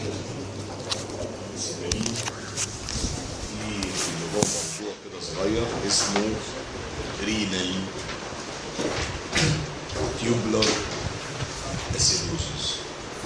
سبعين في في نظام موضوع كده صغير اسمه رينال تيوبلر اسيدوسيس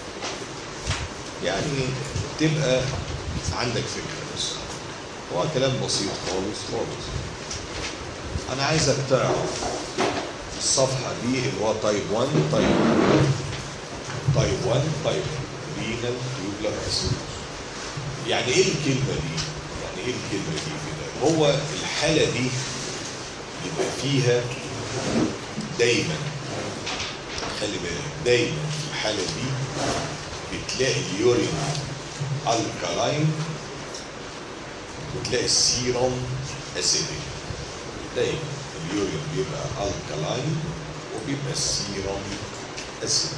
يعني تبقى عندك فكره بس هو كلام بسيط خالص خالص انا عايزك تعرف الصفحه دي اللي هو تايب 1 تايب 2 تايب 1 تايب 2 رينال تيوبلر اسيدوسيس يعني ايه الكلمه دي يعني ايه الكلمه دي كده هو الحاله دي يبقى فيها دايما خلي بالك دايما في الحاله دي بتلاقي اليورين الكالاين وتلاقي السيروم اسيديك دايما اليورين بيبقى الكالاين وبيبقى السيروم اسيديك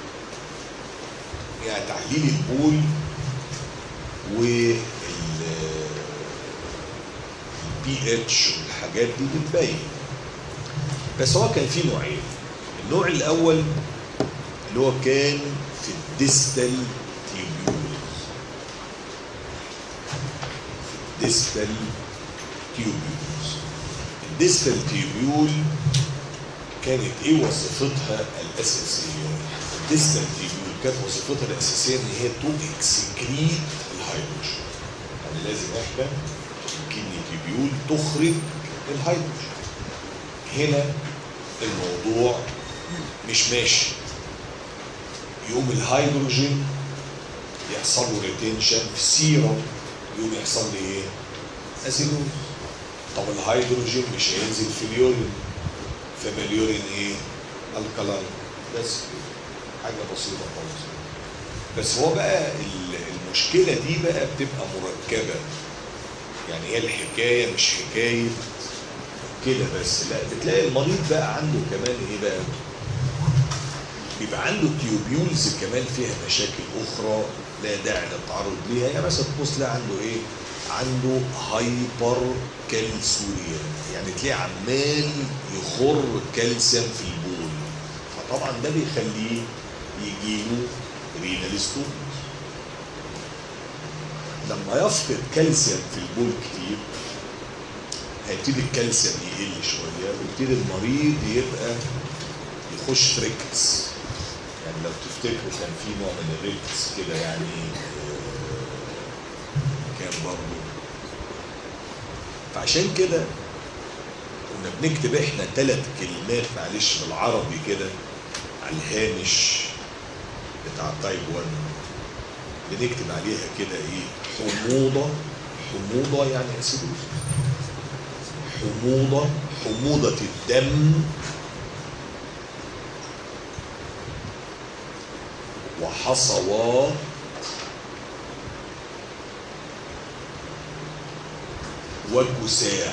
يعني تحليل البول وال البي اتش والحاجات دي بتبين بس هو كان في نوعين النوع الاول اللي هو كان في الديستال تيوبيولز ديستال تيوبيولز الديستال تيوبيول كانت ايه وظيفتها الاساسيه الديستال تيوبيول كانت وظيفتها الاساسيه ان هي تو اكسكريت الهيدروجين يعني لازم احنا الكدني تيوبيول تخرج الهيدروجين هنا الموضوع مش ماشي يقوم الهيدروجين يحصل له ريتنشن في السيرم يقوم يحصل لي ايه؟ اسيدوز طب الهيدروجين مش هينزل في اليورين فما اليورين ايه؟ الكلاين بس كده. حاجه بسيطه خالص بس هو بقى المشكله دي بقى بتبقى مركبه يعني هي الحكايه مش حكايه كده بس لا بتلاقي المريض بقى عنده كمان ايه بقى بيبقى عنده تيوبيولز كمان فيها مشاكل اخرى لا داعي للتعرض ليها يعني مثلا تبص تلاقي عنده ايه عنده هايبر كالسوريا يعني تلاقيه عمال يخر كالسيوم في البول فطبعا ده بيخليه يجي له رينال ستون لما يفقد كالسيوم في البول كتير هيبتدي الكالسيوم يقل شويه ويبتدي المريض يبقى يخش في ريكتس يعني لو تفتكروا كان في نوع من الريكتس كده يعني آه، كان برضه فعشان كده كنا بنكتب احنا ثلاث كلمات معلش بالعربي كده على الهامش بتاع تايب 1 بنكتب عليها كده ايه حموضه حموضه يعني اسيدوز حموضة حموضة الدم وحصوات وكساح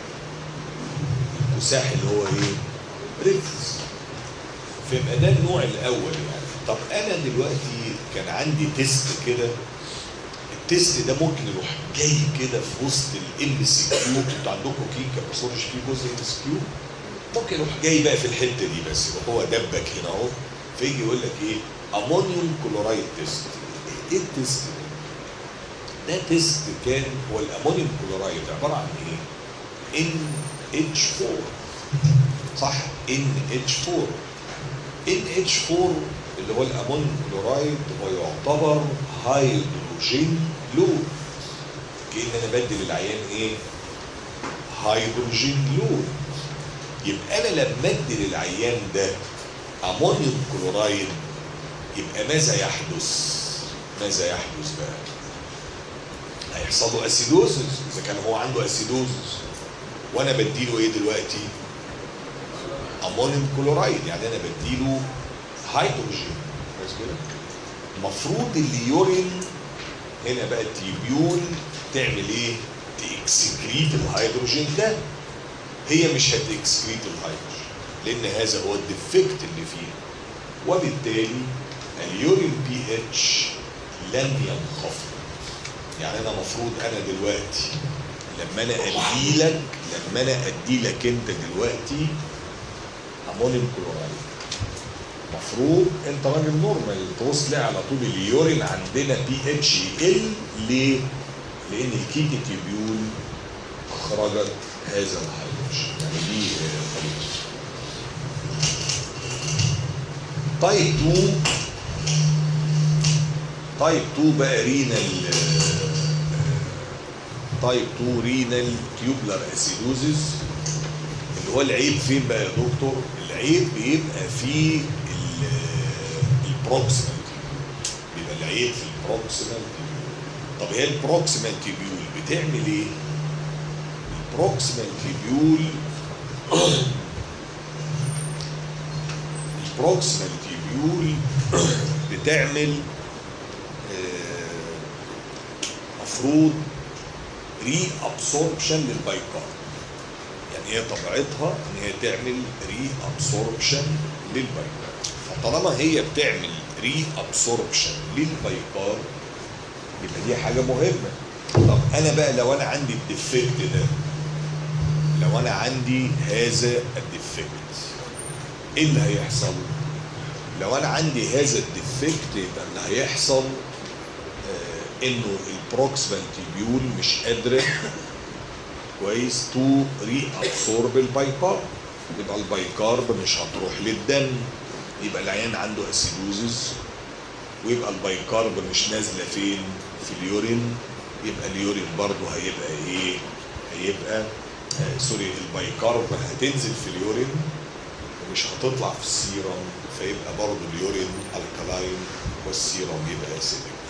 الكساح اللي هو ايه؟ ريكس فيبقى ده النوع الاول يعني طب انا دلوقتي كان عندي تيست كده التيست ده ممكن يروح جاي كده في وسط الام سي كيو انتوا عندكم كيكه باثولوجي فيه جزء ام سي كيو ممكن يروح جاي بقى في الحته دي بس يبقى هو دبك هنا اهو فيجي يقول لك ايه امونيوم كلورايد تيست ايه التيست ده؟ ده تيست كان هو الامونيوم كلورايد عباره عن ايه؟ ان اتش 4 صح ان اتش 4 ان اتش 4 اللي هو الامونيوم كلورايد هو يعتبر هيدروجين لود كأن انا بدل العيان ايه هيدروجين لود يبقى انا لما ادي للعيان ده امونيوم كلورايد يبقى ماذا يحدث ماذا يحدث بقى هيحصل له اسيدوزس اذا كان هو عنده اسيدوزس وانا بديله ايه دلوقتي امونيوم كلورايد يعني انا بديله هيدروجين كويس كده المفروض اليورين هنا بقى التيبيول تعمل ايه؟ تكسكريت الهيدروجين ده هي مش هتكسكريت الهيدروجين لان هذا هو الديفكت اللي فيه وبالتالي اليورين بي اتش لن ينخفض يعني انا مفروض انا دلوقتي لما انا ادي لك لما انا ادي لك انت دلوقتي امونيوم كلورايد المفروض انت راجل نورمال تبص تلاقي على طول اليورين عندنا بي اتش يقل ليه؟ لان الكيتي تيبيول اخرجت هذا الهيدروجين يعني دي آه، طريقه تايب 2 تايب 2 بقى رينال تايب 2 رينال تيوبلر اسيدوزيس اللي هو العيب فين بقى يا دكتور؟ العيب بيبقى في البروكسيمال بيبقى العيب في البروكسيمال طب هي البروكسيمال تيبيول بتعمل ايه؟ البروكسيمال تيبيول البروكسيمال تيبيول بتعمل آه، مفروض ري ابسوربشن للبايكار يعني هي طبيعتها ان هي تعمل ري ابسوربشن للبايكار فطالما هي بتعمل ري ابسوربشن للبايكار يبقى دي حاجه مهمه طب انا بقى لو انا عندي الديفكت ده لو انا عندي هذا الديفكت ايه اللي هيحصل لو انا عندي هذا الديفكت يبقى اللي هيحصل آه انه البروكسيمال تيبيول مش قادره كويس تو ري ابسورب البايكارب يبقى البايكارب مش هتروح للدم يبقى العيان عنده اسيدوزس ويبقى البايكارب مش نازله فين في اليورين يبقى اليورين برضه هيبقى ايه هيبقى آه سوري البايكارب هتنزل في اليورين ومش هتطلع في السيرم فيبقى برضه اليورين الكلاين والسيرم يبقى اسيدك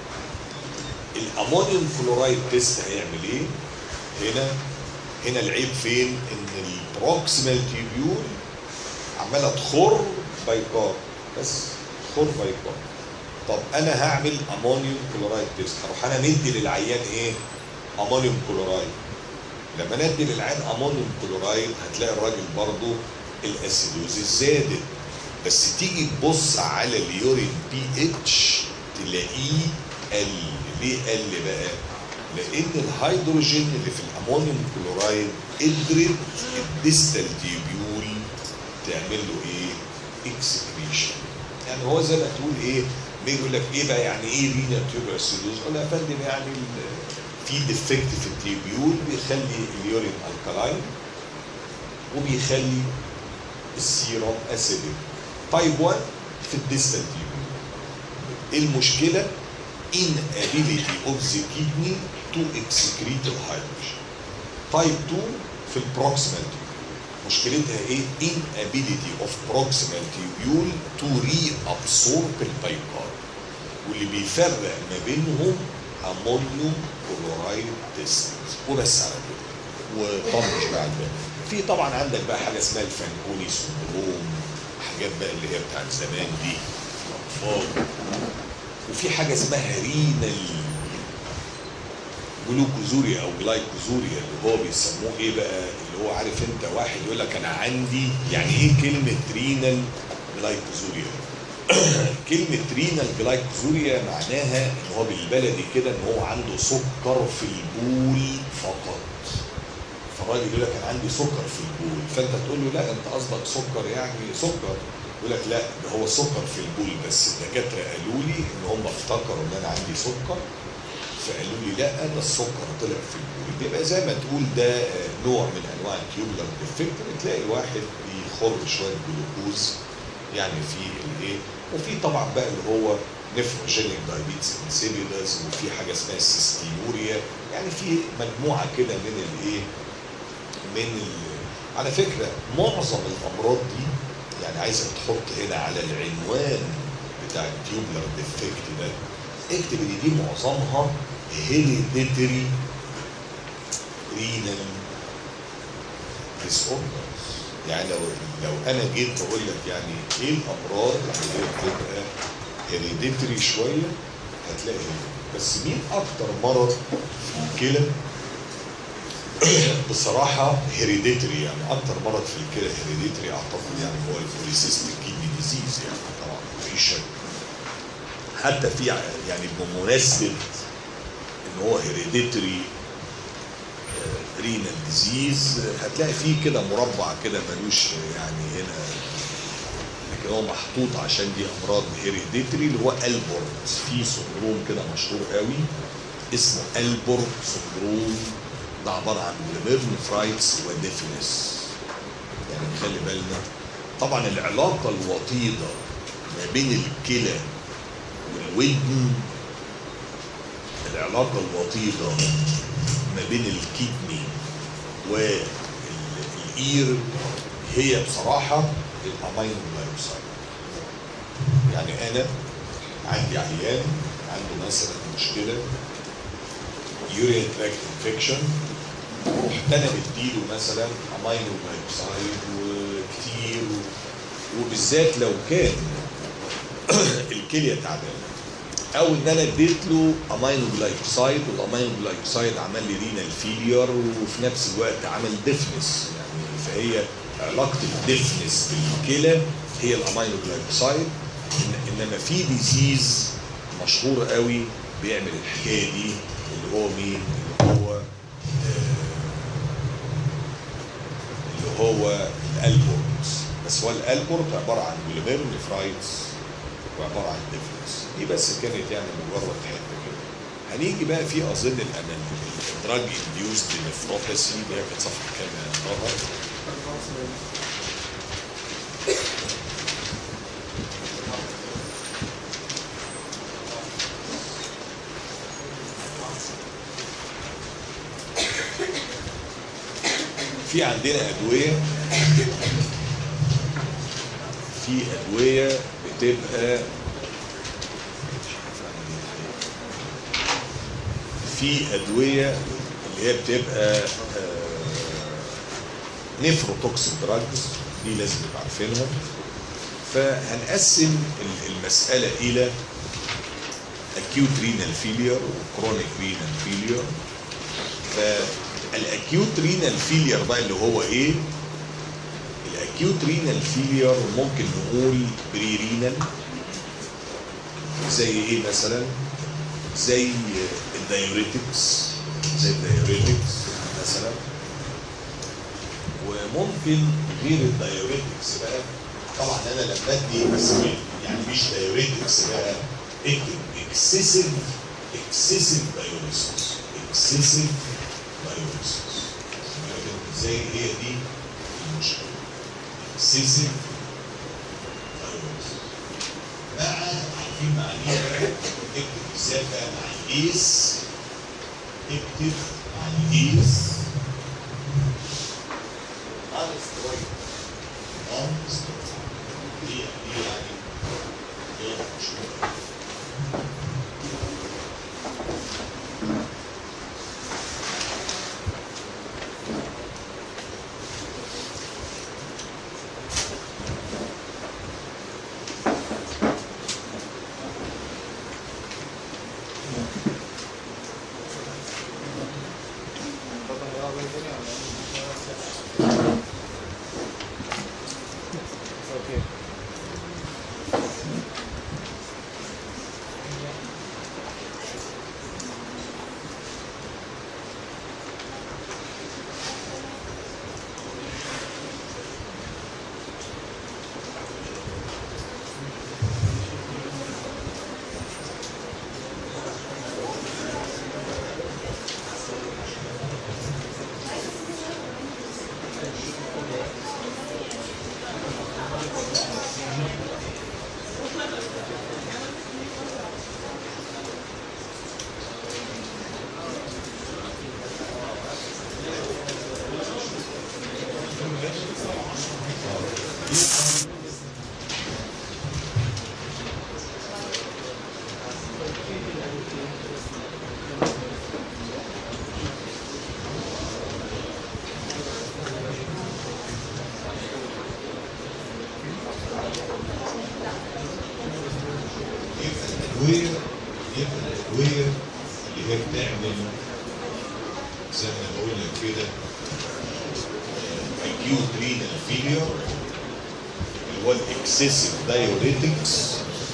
الامونيوم كلورايد تيست هيعمل ايه هنا هنا العيب فين ان البروكسيمال تيبيول عماله تخر بايكار بس تخر بايكار طب انا هعمل امونيوم كلورايد تيست هروح انا مدي للعيان ايه امونيوم كلورايد لما ندي للعيان امونيوم كلورايد هتلاقي الراجل برضه الاسيدوزيس زادت بس تيجي تبص على اليورين بي اتش تلاقيه قل ليه قل بقى؟ لان الهيدروجين اللي في الامونيوم كلورايد قدرت الديستال تيبيول تعمل له ايه؟ اكسكريشن يعني هو زي ما تقول ايه بيقول لك ايه بقى يعني ايه رينا تيوبر سيلوز؟ قول يا فندم يعني ال- في ديفكت في التيبيول بيخلي اليورين الكلاين وبيخلي السيروم اسيدك تايب 1 في الديستال تيبيول المشكله inability of the kidney to excrete الهيدروجين تايب 2 في البروكسيمال تيبيول مشكلتها ايه inability of proximal tubule to reabsorb البايكار واللي بيفرق ما بينهم امونيوم كلورايد تيست وبس على كده وطنش بقى الباقي في طبعا عندك بقى حاجه اسمها الفانكوني سندروم حاجات بقى اللي هي بتاعت زمان دي الاطفال وفي حاجه اسمها رينال جلوكوزوريا او جلايكوزوريا اللي هو بيسموه ايه بقى اللي هو عارف انت واحد يقول لك انا عندي يعني ايه كلمه رينال جلايكوزوريا كلمه رينال جلايكوزوريا معناها ان هو بالبلدي كده ان هو عنده سكر في البول فقط فالراجل يقول لك انا عندي سكر في البول فانت تقول له لا انت قصدك سكر يعني سكر يقول لك لا ده هو سكر في البول بس الدكاتره قالوا لي ان هم افتكروا ان انا عندي سكر فقالوا لي لا ده السكر طلع في البول بيبقى زي ما تقول ده آه، نوع من انواع التيوبلر ديفكت بتلاقي الواحد بيخر شويه جلوكوز يعني في الايه وفي طبعا بقى اللي هو نفروجينيك دايبيتس انسيبيدس وفي حاجه اسمها السيستيموريا يعني في مجموعه كده من الايه من ال... على فكره معظم الامراض دي يعني عايزك تحط هنا على العنوان بتاع التيوبلر ديفكت ده اكتب ان دي معظمها هيريديتري رينال ديس يعني لو لو انا جيت بقول لك يعني ايه الامراض اللي هي بتبقى هيريديتري شويه هتلاقي هنا بس مين اكتر مرض في الكلى بصراحة هيريديتري يعني أكتر مرض في الكلى هيريديتري أعتقد يعني هو البوليسيستيك كيدني ديزيز يعني طبعا مفيش شك حتى في ع- يعني بمناسبة إن هو هيريديتري رينال ديزيز هتلاقي فيه كده مربع كده ملوش يعني هنا لكن هو محطوط عشان دي امراض هيريديتري اللي هو البورت في سندروم كده مشهور قوي اسمه البورت سندروم ده عباره عن جلوميرنفرايتس وديفنس يعني خلي بالنا طبعا العلاقه الوطيده ما بين الكلى والودن العلاقه الوطيده ما بين الكدني والاير هي بصراحه الامينو جلايكوسايد يعني انا عندي عيان عنده مثلا مشكله يوريا تراكت انفكشن رحت انا بديله مثلا امينو جلايكوسايد وكتير وبالذات لو كان الكليه تعبانه او ان انا اديت له امينو جلايكوسايد والامينو جلايكوسايد عمل لي رينال فيلير وفي نفس الوقت عمل ديفنس يعني فهي علاقه الديفنس بالكلى هي الامينو جلايكوسايد إن انما في ديزيز مشهور قوي بيعمل الحكايه دي اللي هو مين؟ اللي هو اللي هو الالبورت بس هو الالبورت عباره عن جلوميرونيفرايتس وعباره عن ديفرنس دي بس كانت يعني مجرد حته كده هنيجي بقى في اظن الامل الدراج انديوزد نفروباسي اللي هي كانت صفحه كام يا طه؟ في عندنا ادويه في ادويه بتبقى في ادويه اللي هي بتبقى نيفروتوكسيك دراجز دي لازم نبقى عارفينها فهنقسم المساله الى acute renal failure وكرونيك renal failure فالاكيوت رينال فيلير بقى اللي هو ايه؟ الاكيوت رينال فيلير ممكن نقول بري رينال زي ايه مثلا؟ زي الدايوريتكس زي الدايوريتكس مثلا وممكن غير الدايوريتكس بقى طبعا انا لما ادي اسمين يعني مش دايوريتكس بقى اكتب اكسسيف اكسسيف دايوريسيس اكسسيف دايوريسيس زي هي دي المشكله اكسسيف دايوريسيس مع عارفين معنيها بقى اكتب ازاي بقى مع الايس اكتب مع الايس unsteroid unsteroid دي دي يعني ايه مشكله الادويه يبقى الادويه اللي هي بتعمل زي ما بقول لك كده acute renal failure اللي هو الاكسسيف دايوريتكس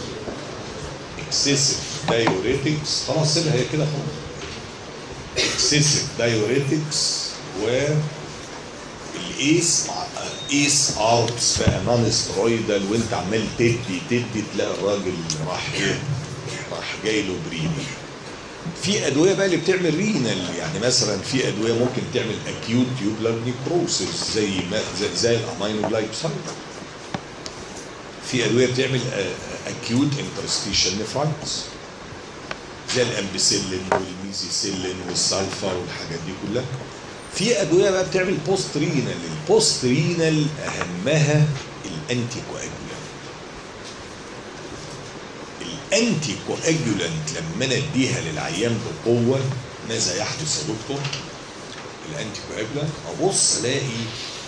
اكسسيف دايوريتكس خلاص سيبها هي كده خلاص اكسسيف دايوريتكس والايس معقده ايس اربس بقى نون سترويدال وانت عمال تدي تدي تلاقي الراجل راح ايه راح جاي له بريني في ادويه بقى اللي بتعمل رينال يعني مثلا في ادويه ممكن تعمل اكيوت تيوبلر نيكروسيس زي ما زي, زي الامينو جلايكوسايد في ادويه بتعمل اكيوت انترستيشن نفرايتس زي الامبسيلين والميزيسيلين والسلفا والحاجات دي كلها في ادويه بقى بتعمل بوست رينال البوست رينال اهمها الانتي كواجولانت الانتي كواجولانت لما انا اديها للعيان بقوه ماذا يحدث يا دكتور الانتي كواجولانت ابص الاقي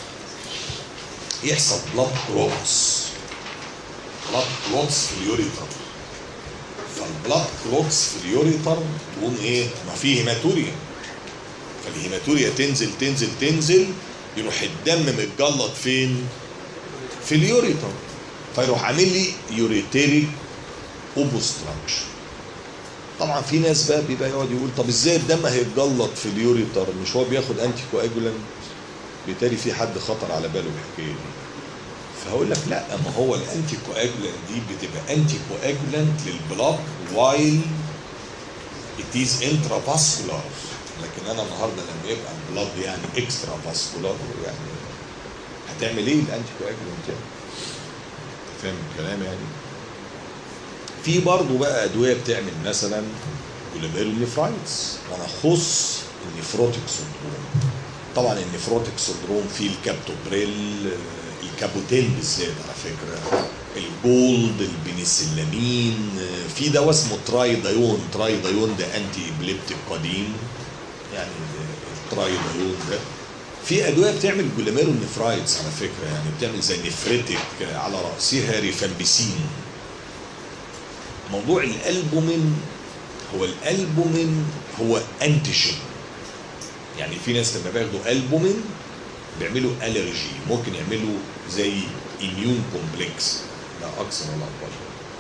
يحصل بلاد كلوتس بلاد كلوتس في اليوريتر فالبلاد كلوتس في اليوريتر تقوم ايه ما فيه هيماتوريا فالهيماتوريا تنزل تنزل تنزل يروح الدم متجلط فين في اليوريتر فيروح عامل لي يوريتيريك اوبستراكشن طبعا في ناس بقى بيبقى يقعد يقول طب ازاي الدم هيتجلط في اليوريتر مش هو بياخد انتي كواجولانت بالتالي في حد خطر على باله الحكايه دي فهقول لك لا ما هو الانتي كواجولانت دي بتبقى انتي كواجولانت للبلاد وايل ات از انترا فاسكولار لكن انا النهارده لما يبقى البلاد يعني اكسترا فاسكولار يعني هتعمل ايه الانتي كواجولانت يعني فاهم الكلام يعني في برضه بقى ادويه بتعمل مثلا جلوميروليفرايتس وانا اخص النفروتيك سندروم طبعا النفروتيك سندروم فيه الكابتوبريل الكابوتين بالذات على فكره الجولد البنسلامين في دواء اسمه ترايدايون ترايدايون ده انتي ابليبتيك قديم يعني الترايدايون ده في ادويه بتعمل جلوميروليفرايتس على فكره يعني بتعمل زي نفريتك على راسها ريفامبيسين موضوع الالبومين هو الالبومين هو انتيجين يعني في ناس لما بياخدوا البومين بيعملوا الرجي ممكن يعملوا زي اميون كومبلكس لا اكثر ولا اقل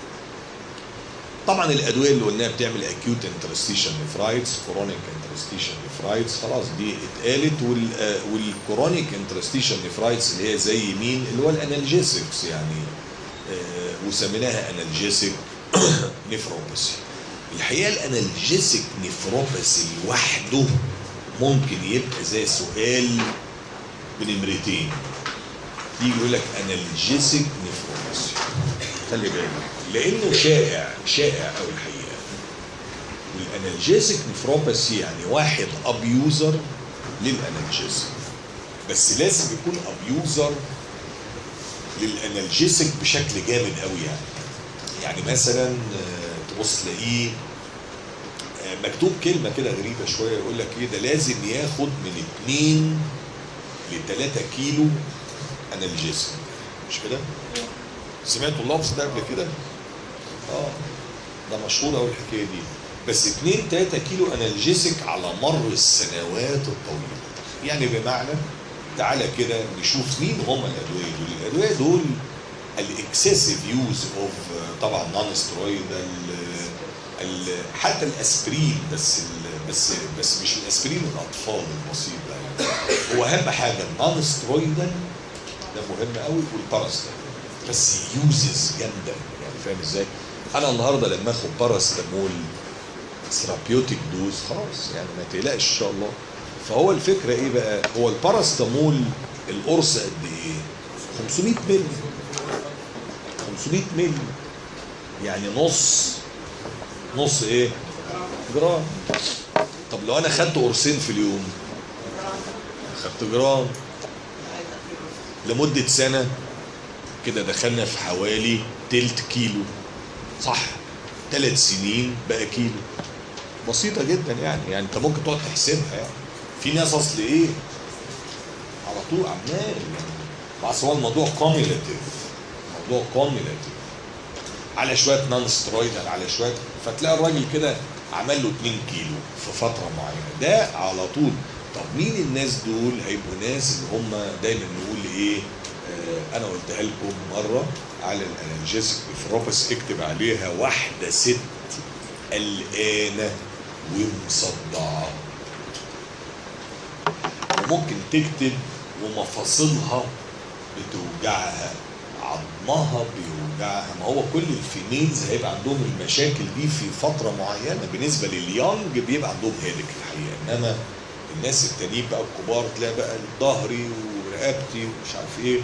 طبعا الادويه اللي قلناها بتعمل اكيوت انترستيشن نفرايتس كرونيك انترستيشن نفرايتس خلاص دي اتقالت وال والكرونيك انترستيشن نفرايتس اللي هي زي مين اللي هو الانالجيسكس يعني آه وسميناها انالجيسك نفروباثي الحقيقه الانالجيسك نفروباثي لوحده ممكن يبقى زي سؤال بنمرتين يجي يقول لك انالجيسك نفروباثي خلي بالك لانه شائع شائع قوي الحقيقه والانالجيسك نفروباثي يعني واحد ابيوزر للانالجيسك بس لازم يكون ابيوزر للانالجيسك بشكل جامد قوي يعني يعني مثلا تبص تلاقيه مكتوب كلمة كده غريبة شوية يقول لك ايه ده لازم ياخد من 2 ل 3 كيلو انالجيسك مش كده؟ سمعتوا اللفظ ده قبل كده؟ اه ده مشهور قوي الحكاية دي بس 2 3 كيلو انالجيسك على مر السنوات الطويلة يعني بمعنى تعالى كده نشوف مين هم الادوية دول الادوية دول الاكسسيف يوز اوف طبعا نون سترويدال حتى الاسبرين بس بس بس مش الاسبرين الاطفال البسيط ده هو اهم حاجه النون سترويدال ده مهم قوي والباراستامول بس يوزز جامده يعني فاهم ازاي؟ انا النهارده لما اخد باراستامول ثيرابيوتيك دوز خلاص يعني ما تقلقش ان شاء الله فهو الفكره ايه بقى؟ هو الباراستامول القرص قد ايه؟ 500 مللي 500 مللي يعني نص نص ايه جرام طب لو انا خدت قرصين في اليوم خدت جرام لمدة سنة كده دخلنا في حوالي تلت كيلو صح ثلاث سنين بقى كيلو بسيطة جدا يعني يعني انت ممكن تقعد تحسبها يعني في ناس اصل ايه على طول عمال يعني بس هو الموضوع كوميلاتيف موضوع كوميلاتيف على شويه نون سترويدال على شويه فتلاقي الراجل كده عمل له 2 كيلو في فتره معينه ده على طول طب مين الناس دول هيبقوا ناس اللي هم دايما نقول ايه آه انا قلتها لكم مره على الانالجيسك نفروباس اكتب عليها واحده ست قلقانه ومصدعه وممكن تكتب ومفاصلها بتوجعها عظمها بيوجعها ما هو كل الفيميلز هيبقى عندهم المشاكل دي في فتره معينه بالنسبه لليونج بيبقى عندهم هيدك الحقيقه انما الناس التانيين بقى الكبار تلاقي بقى ظهري ورقبتي ومش عارف ايه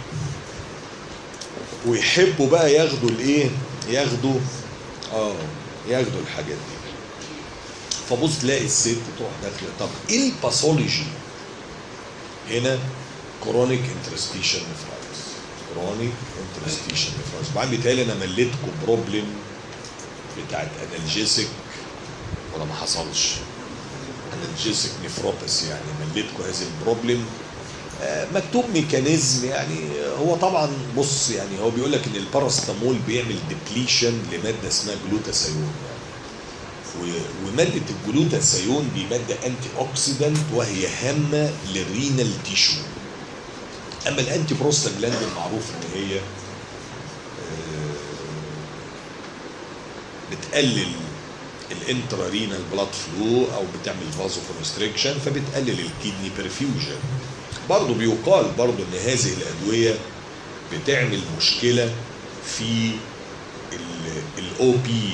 ويحبوا بقى ياخدوا الايه ياخدوا اه ياخدوا الحاجات دي فبص تلاقي الست تروح داخله طب ايه الباثولوجي هنا كرونيك انترستيشن نفرايتس كرونيك انترستيشن نفرايتس وبعدين بيتهيألي انا مليتكم بروبلم بتاعت انالجيسك ولا ما حصلش انالجيسك نفروباثي يعني مليتكم هذه البروبلم آه، مكتوب ميكانيزم يعني هو طبعا بص يعني هو بيقول لك ان الباراستامول بيعمل ديبليشن لماده اسمها جلوتاثيون يعني و- وماده الجلوتاثيون دي ماده انتي اوكسيدنت وهي هامه للرينال تيشو اما الانتي بروستاجلاند المعروف ان هي آه، بتقلل الانترا رينال بلاد فلو او بتعمل فازو كونستريكشن فبتقلل الكيدني برفيوجن برضه بيقال برضه ان هذه الادويه بتعمل مشكله في الاو بي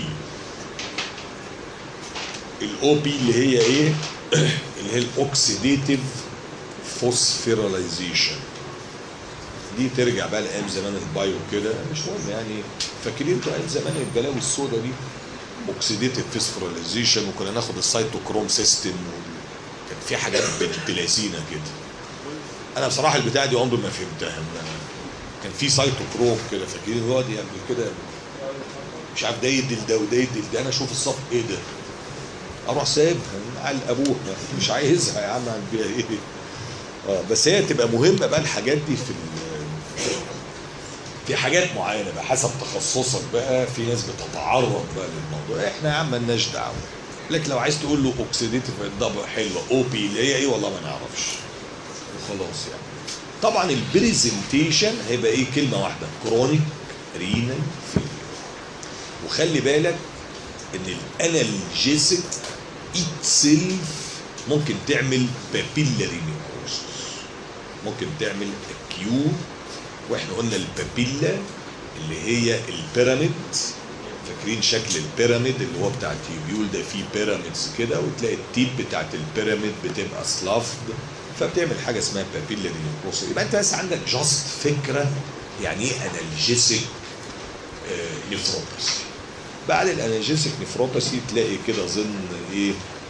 الاو بي اللي هي ايه اللي هي الاوكسيديتيف فوسفيراليزيشن دي ترجع بقى لايام زمان البايو كده مش مهم يعني فاكرين انتوا ايام زمان البلاوي السوداء دي اوكسيديتيف فوسفوراليزيشن وكنا ناخد السيتوكروم سيستم كان في حاجات بنت لذينه كده انا بصراحه البتاعه دي عمري ما فهمتها كان في سيتوكروم كده فاكرين هو دي قبل كده مش عارف ده يدي ده وده يدي ده انا اشوف الصف ايه ده اروح سايبها على ابوها مش عايزها يا عم اعمل بيها ايه اه بس هي تبقى مهمه بقى الحاجات دي في ال- في حاجات معينه بقى حسب تخصصك بقى في ناس بتتعرض بقى للموضوع احنا يا عم مالناش دعوه لكن لو عايز تقول له اوكسيديتيف ده حلوه او بي اللي هي ايه والله ما نعرفش وخلاص يعني طبعا البرزنتيشن هيبقى ايه كلمه واحده كرونيك رينال فيلير وخلي بالك ان الانالجيسك اتسلف ممكن تعمل بابيلاري نيكروسس ممكن تعمل اكيوت واحنا قلنا البابيلا اللي هي البيراميد فاكرين شكل البيراميد اللي هو بتاع التيبيول ده فيه بيراميدز كده وتلاقي التيب بتاعت البيراميد بتبقى سلافد فبتعمل حاجه اسمها بابيلاري نيكروسس يبقى انت بس عندك جاست فكره يعني ايه انالجيسك نفروباثي بعد الانالجيسك نفروباثي تلاقي كده ظن ايه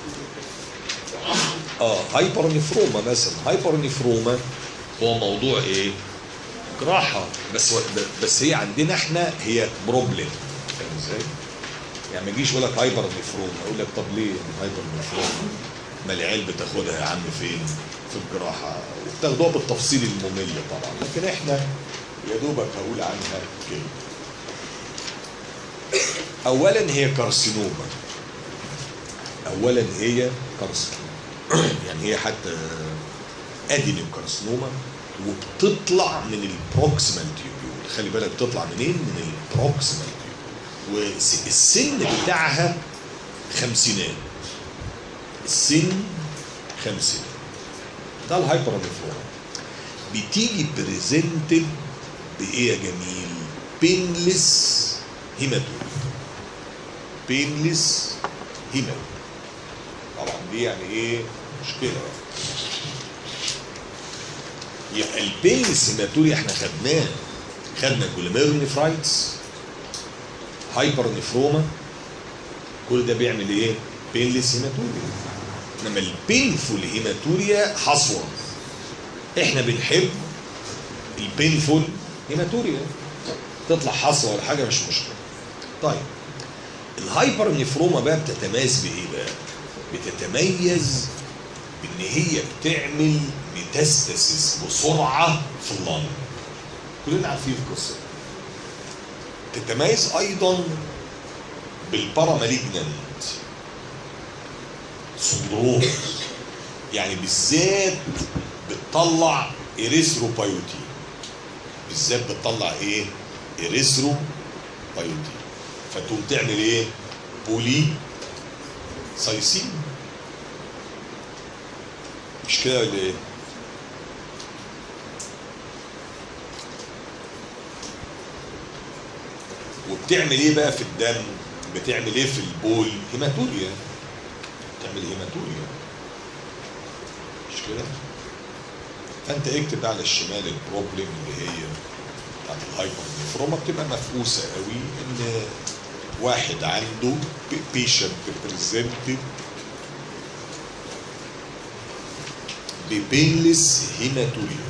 اه هايبر نفروما مثلا هايبر نفروما هو موضوع ايه جراحه بس بس هي عندنا احنا هي بروبلم فاهم ازاي يعني ما يجيش يقول لك هايبر نفروما اقول لك طب ليه هايبر نفروما ما العيال بتاخدها يا عم فين في الجراحه وبتاخدوها بالتفصيل الممل طبعا لكن احنا يا دوبك هقول عنها كلمه اولا هي كارسينوما اولا هي كارسينوما يعني هي حتى ادينوم كارسينوما وبتطلع من البروكسيمال تيوبيول خلي بالك بتطلع منين من البروكسيمال تيوبيول والسن بتاعها خمسينات السن خمسينات ده الهايبر نفرون بتيجي بريزنتد بايه يا جميل بينلس هيماتوم بينلس هيماتوم طبعا دي يعني ايه مشكله يبقى البينلس هيماتوري احنا خدناه خدنا جلوميرونيفرايتس هايبر نفروما كل ده بيعمل ايه؟ بينلس هيماتوريا انما البينفول هيماتوريا حصوه احنا بنحب البينفول هيماتوريا تطلع حصوه ولا حاجه مش مشكله طيب الهايبر نفروما بقى بتتميز بايه بقى؟ بتتميز بان هي بتعمل ميتاستاسيس بسرعه في اللنج كلنا عارفين القصه تتميز ايضا بالباراماليجنانت سندروم يعني بالذات بتطلع اريثروبايوتي بالذات بتطلع ايه اريثروبايوتي فتقوم تعمل ايه بولي سايسين مش كده ولا ايه وبتعمل ايه بقى في الدم بتعمل ايه في البول هيماتوريا بتعمل هيماتوريا مش كده فانت اكتب بقى على الشمال البروبلم اللي هي بتاعت الهايبر نفروما بتبقى مفقوسه قوي ان واحد عنده بيشنت بريزنتد ببينلس هيماتوريا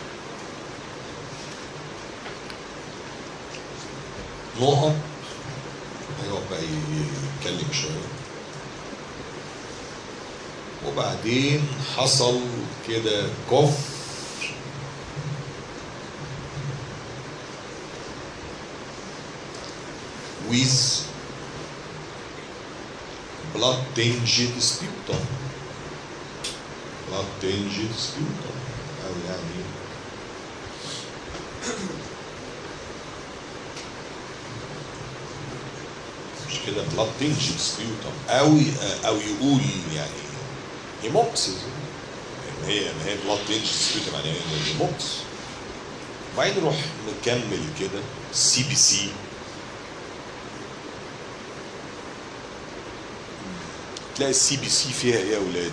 نقط هيقعد بقى يتكلم شويه وبعدين حصل كده كف with blood tinged sputum blood tinged sputum أو يعني مش كده blood tinged sputum أو أو يقول يعني هيموكسيس يعني هي ما هي بلاد تنج سبيوتم يعني هي هيموكس وبعدين نروح نكمل كده سي بي سي تلاقي السي بي سي فيها ايه يا اولاد؟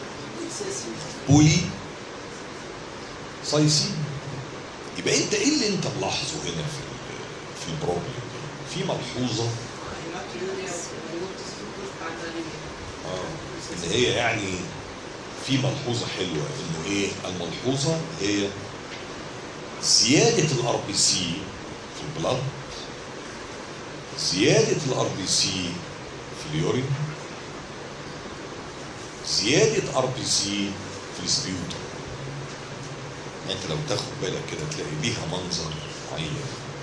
بولي سايسين يبقى انت ايه اللي انت ملاحظه هنا في في البروبلم في ملحوظه اه ان هي يعني في ملحوظه حلوه انه ايه الملحوظه هي زياده الار بي سي في البلد زياده الار بي سي في اليورين زياده ار بي سي في السبيوتر انت لو تاخد بالك كده تلاقي ليها منظر معين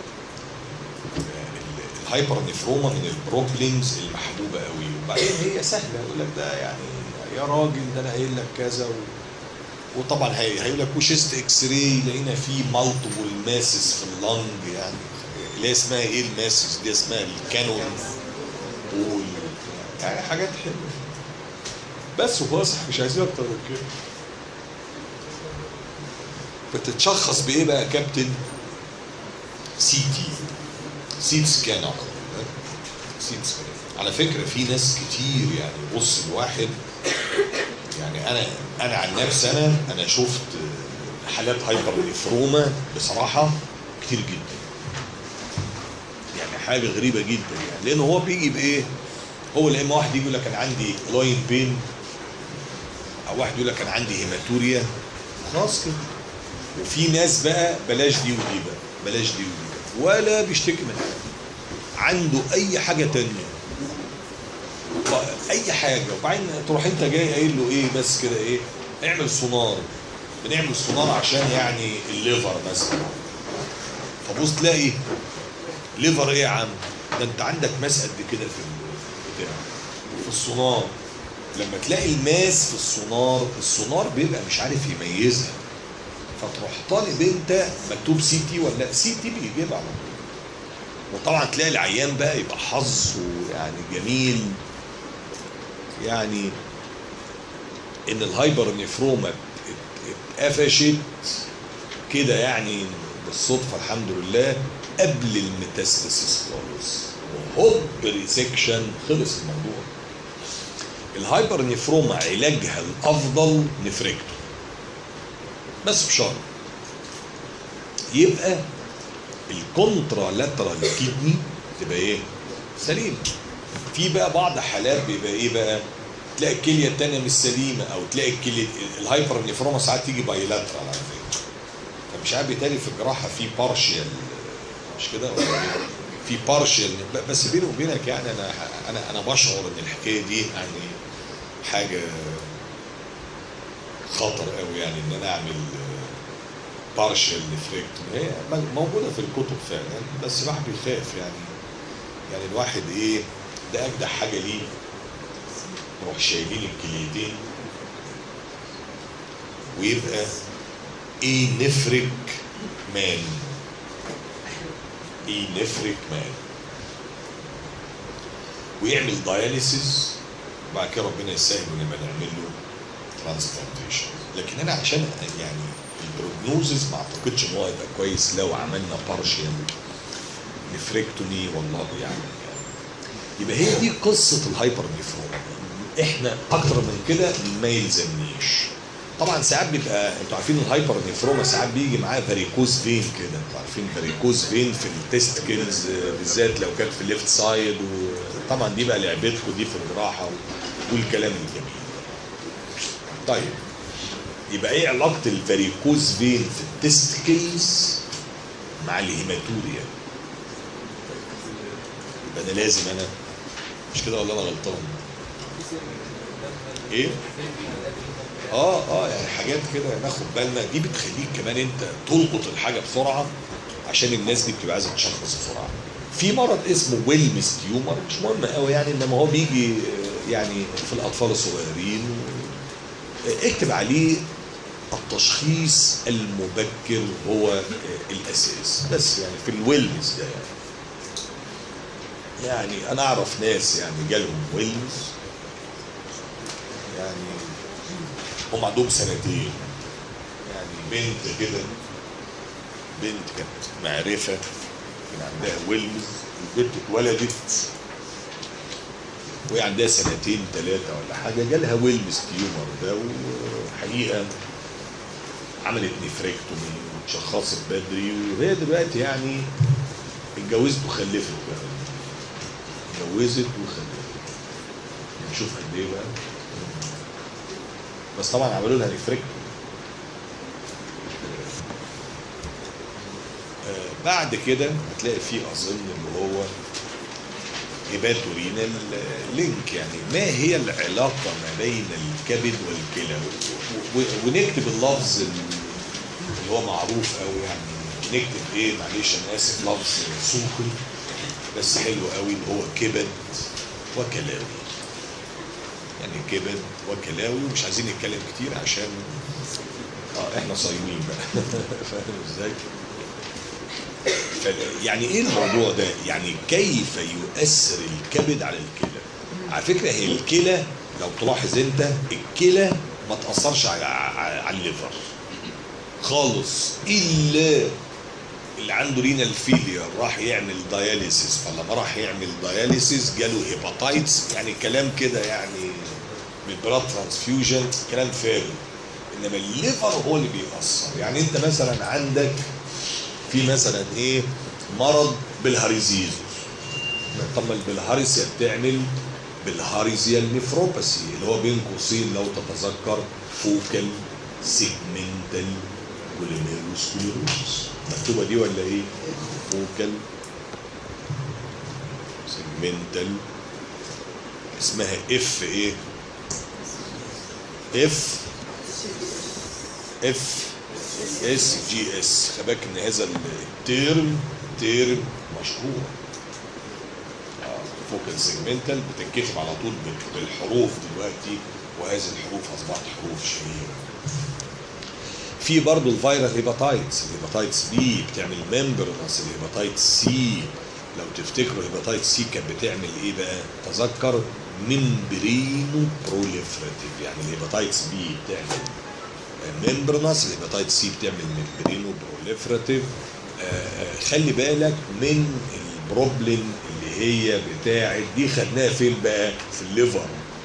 الهايبر نفروما من البروبلمز المحبوبه قوي وبعدين هي سهله يقول لك ده يعني يا راجل ده انا قايل لك كذا و... وطبعا هي هيقول لك وشيست اكس راي لقينا فيه مالتيبل ماسس في اللنج يعني اللي هي اسمها ايه الماسس دي اسمها الكانون وال... يعني حاجات حلوه بس وخلاص مش عايزين اكتر من كده بتتشخص بايه بقى يا كابتن؟ سي تي سيت سكان على طول سيت سكان على فكره في ناس كتير يعني بص الواحد يعني انا انا عن نفسي انا انا شفت حالات هايبر نفروما بصراحه كتير جدا يعني حاجه غريبه جدا يعني لان هو بيجي بايه؟ هو لما واحد يجي يقول لك انا عندي لاين بين او واحد يقول لك انا عندي هيماتوريا خلاص كده وفي ناس بقى بلاش دي ودي بقى بلاش دي ودي بقى. ولا بيشتكي من حاجه عنده اي حاجه تانية اي حاجه وبعدين تروح انت جاي قايل له ايه بس كده ايه اعمل سونار بنعمل سونار عشان يعني الليفر مثلا فبص تلاقي ليفر ايه يا عم ده انت عندك ماس قد كده في البتاع في السونار لما تلاقي الماس في السونار السونار بيبقى مش عارف يميزها فتروح طالب انت مكتوب سي تي ولا سي تي بيجيب على طول وطبعا تلاقي العيان بقى يبقى حظه يعني جميل يعني ان الهايبر نفروما اتقفشت كده يعني بالصدفه الحمد لله قبل الميتاستاسيس خالص وهوب ريسكشن خلص الموضوع الهايبر نفروما علاجها الافضل نفركتو بس بشرط يبقى الكونترا لاترال كيدني تبقى ايه؟ سليم في بقى بعض حالات بيبقى ايه بقى؟ تلاقي الكليه الثانيه مش سليمه او تلاقي الكليه الهايبر نفروما ساعات تيجي بايلاترال على فكره فمش عارف بالتالي في الجراحه في بارشيال مش كده في بارشيال بس بيني وبينك يعني انا انا انا بشعر ان الحكايه دي يعني حاجه خطر قوي يعني ان انا اعمل بارشل نفريكتومي هي موجوده في الكتب فعلا بس الواحد بيخاف يعني يعني الواحد ايه ده اجدع حاجه ليه نروح شايلين الكليتين ويبقى ايه نفرك مان ايه نفرك مان ويعمل داياليسيس وبعد كده ربنا يسهل ونبقى نعمل له ترانسبلانتيشن لكن انا عشان يعني البروجنوزز ما اعتقدش ان هو هيبقى كويس لو عملنا بارشيال نفركتومي والله يعلم يعني يبقى هي دي قصه الهايبر نفروما احنا اكتر من كده ما يلزمنيش طبعا ساعات بيبقى انتوا عارفين الهايبر نفروما ساعات بيجي معاه فاريكوز فين كده انتوا عارفين فاريكوز فين في التستكلز بالذات لو كانت في الليفت سايد وطبعا دي بقى لعبتكم دي في الجراحه والكلام الجميل طيب يبقى ايه علاقه الفاريكوز فين في التستكلز مع الهيماتوريا يبقى انا لازم انا مش كده ولا انا غلطان ايه اه اه يعني حاجات كده ناخد بالنا دي بتخليك كمان انت تلقط الحاجه بسرعه عشان الناس دي بتبقى عايزه تشخص بسرعه في مرض اسمه ويلمس تيومر مش مهم قوي يعني انما هو بيجي آه، يعني في الاطفال الصغيرين آه، اكتب عليه التشخيص المبكر هو آه، الاساس بس يعني في الويلمس ده يعني يعني انا اعرف ناس يعني جالهم ويلمس يعني هم عندهم سنتين يعني بنت كده بنت كانت معرفة كان عندها ويلمز البنت اتولدت وهي عندها سنتين ثلاثة ولا حاجة جالها ويلمز تيومر ده وحقيقة عملت نفريكتومي واتشخصت بدري وهي دلوقتي يعني اتجوزت وخلفت بقى اتجوزت وخلفت نشوف قد ايه بقى بس طبعا عملوا لها ريفريكتومي آه، بعد كده هتلاقي فيه اظن اللي هو هيباتورينال لينك يعني ما هي العلاقة ما بين الكبد والكلى و- و- ونكتب اللفظ اللي هو معروف قوي يعني نكتب ايه معلش انا اسف لفظ سوقي بس حلو قوي اللي هو كبد وكلاوي يعني كبد وكلاوي ومش عايزين نتكلم كتير عشان اه احنا صايمين بقى فاهم ازاي؟ ف- يعني ايه الموضوع ده؟ يعني كيف يؤثر الكبد على الكلى؟ على فكره هي الكلى لو تلاحظ انت الكلى ما تاثرش على على على الليفر خالص الا اللي عنده رينال فيلير راح يعمل دياليسيس فلما راح يعمل دياليسيس جاله هيباتايتس يعني كلام كده يعني بالبلاد ترانسفيوجن كلام فارغ انما الليفر هو اللي بيأثر يعني انت مثلا عندك في مثلا ايه مرض بالهاريزيزوس طب ما البلهارسيا بتعمل بالهاريزيا النفروباثي اللي هو بين قوسين لو تتذكر فوكال سيجمنتال كوليميروسكليروس مكتوبه دي ولا ايه؟ فوكال سيجمنتال اسمها اف ايه؟ اف اف اس جي اس خباك ان هذا التيرم تيرم مشهور فوكال سيجمنتال بتتكتب على طول بال- بالحروف دلوقتي وهذه الحروف اصبحت حروف شهيره في برضه الفيرال هيباتايتس الهيباتايتس بي بتعمل ممبرنس الهيباتايتس سي لو تفتكروا الهيباتايتس سي كانت بتعمل ايه بقى تذكر ممبرينو بروليفراتيف يعني الهيباتايتس بي بتعمل ممبرنس الهيباتايتس سي بتعمل ممبرينو بروليفراتيف خلي بالك من البروبلم اللي هي بتاعت دي خدناها فين بقى في الليفر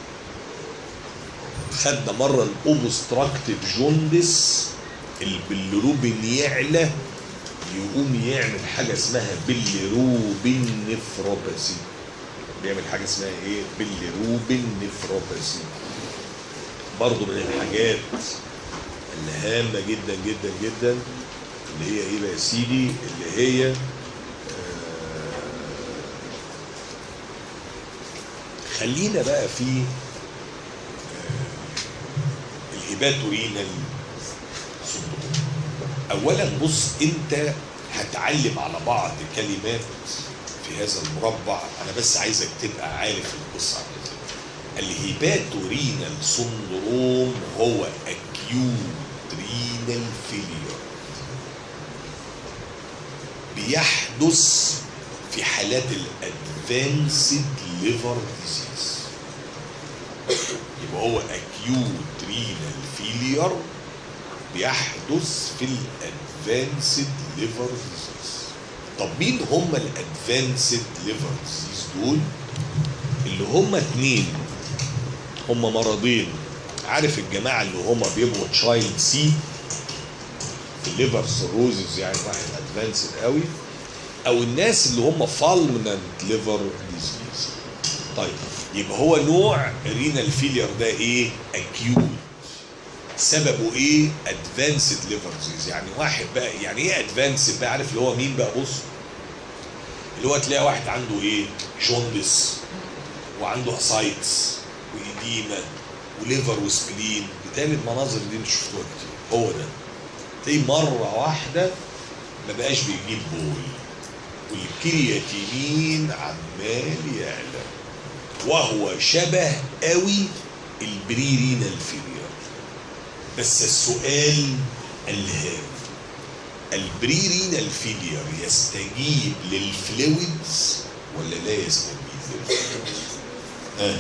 خدنا مره الاوبستراكتيف جوندس البلروبين يعلى يقوم يعمل حاجه اسمها بلروبين نفروباثي بيعمل حاجه اسمها ايه بلروبين نفروباثي برضه من الحاجات الهامه جدا جدا جدا اللي هي ايه بقى يا سيدي اللي هي آه، خلينا بقى في الهيباتورينال سندروم اولا بص انت هتعلم على بعض كلمات في هذا المربع انا بس عايزك تبقى عارف القصه عامله ازاي الهيباتورينال سندروم هو acute renal failure بيحدث في حالات الادفانسد ليفر ديزيز يبقى هو acute renal failure بيحدث في الادفانسد ليفر ديزيز طب مين هم الادفانسد ليفر ديزيز دول اللي هم اتنين هم مرضين عارف الجماعه اللي هم بيبقوا تشايلد سي في الليفر سيروزز يعني واحد ادفانسد قوي او الناس اللي هم فالمننت ليفر ديزيز طيب يبقى هو نوع رينال فيلير ده ايه اكيوت سببه ايه ادفانسد ليفر ديزيز يعني واحد بقى يعني ايه ادفانسد بقى عارف اللي هو مين بقى بص اللي هو تلاقي واحد عنده ايه جوندس وعنده اسايتس وايديما وليفر وسبلين بتالي المناظر دي مش شفتوها كتير هو ده تلاقيه مره واحده ما بقاش بيجيب بول والكرياتينين عمال يعلى وهو شبه قوي البريرينال فيلير بس السؤال الهام البريرينال فيلير يستجيب للفلويدز ولا لا يستجيب للفلويدز؟ ها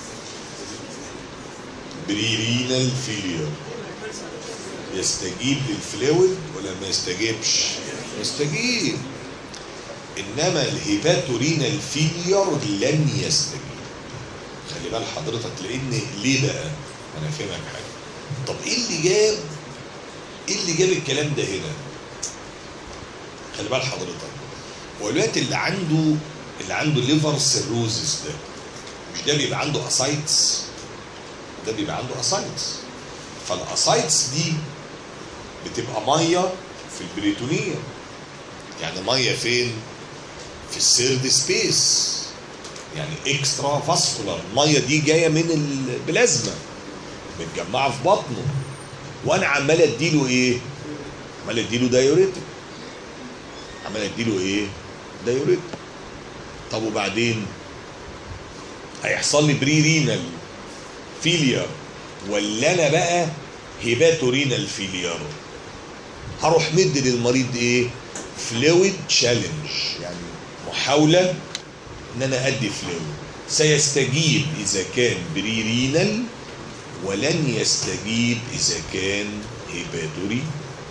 بريرينال فيلير يستجيب للفلويد ولا ما يستجيبش؟ يستجيب انما الهيباتورينال فيلير لن يستجيب خلي بال حضرتك لان ليه بقى؟ انا فاهمك حاجه طب ايه اللي جاب ايه اللي جاب الكلام ده هنا؟ خلي بال حضرتك هو الوقت اللي عنده اللي عنده ليفر سيروزس ده مش ده بيبقى عنده اسايتس ده بيبقى عنده اسايتس فالاسايتس دي بتبقى ميه في البريتونيه يعني ميه فين؟ في السيرد سبيس يعني اكسترا فاسكولار الميه دي جايه من البلازما متجمعه في بطنه وانا عمال اديله ايه؟ عمال اديله دايوريتك عمال اديله ايه؟ دايوريتك طب وبعدين هيحصل لي بري رينال فيلير ولا انا بقى هيباتورينال فيلير هروح مد للمريض ايه؟ فلويد تشالنج يعني محاوله ان انا ادي فلويد سيستجيب اذا كان بريرينال ولن يستجيب اذا كان هيباتوري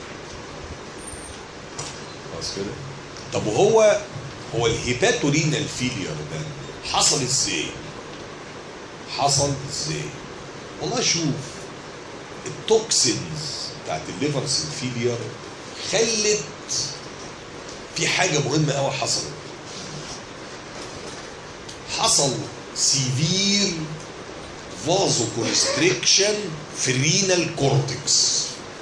خلاص كده طب وهو هو الهيباتورينال فيلير ده حصل ازاي حصل ازاي والله شوف التوكسينز بتاعت الليفر فيلير خلت في حاجة مهمة قوي حصلت حصل سيفير فازو كونستريكشن في الرينال كورتكس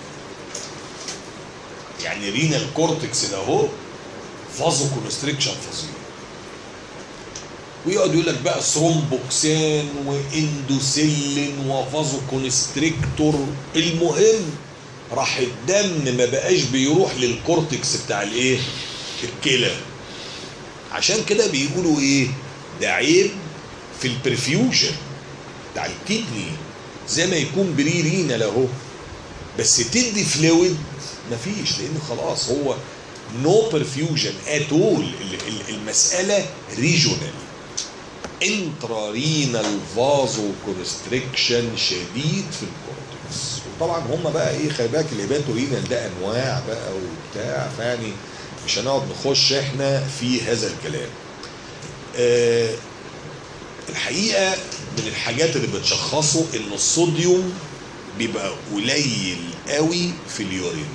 يعني رينال كورتكس ده اهو فازو كونستريكشن فظيع ويقعد يقول لك بقى ثرومبوكسان واندوسيلين وفازو كونستريكتور المهم راح الدم ما بقاش بيروح للكورتكس بتاع الايه الكلى عشان كده بيقولوا ايه ده عيب في البرفيوجن بتاع الكدني زي ما يكون بري رينال اهو بس تدي فلويد مفيش لان خلاص هو نو برفيوجن ات اول المساله ريجونال انترارينال فازو كونستريكشن شديد في الكورتكس وطبعا هم بقى ايه خلي بالك الهيباتورينال ده انواع بقى وبتاع فيعني مش هنقعد نخش احنا في هذا الكلام أه الحقيقه من الحاجات اللي بتشخصه ان الصوديوم بيبقى قليل قوي في اليورين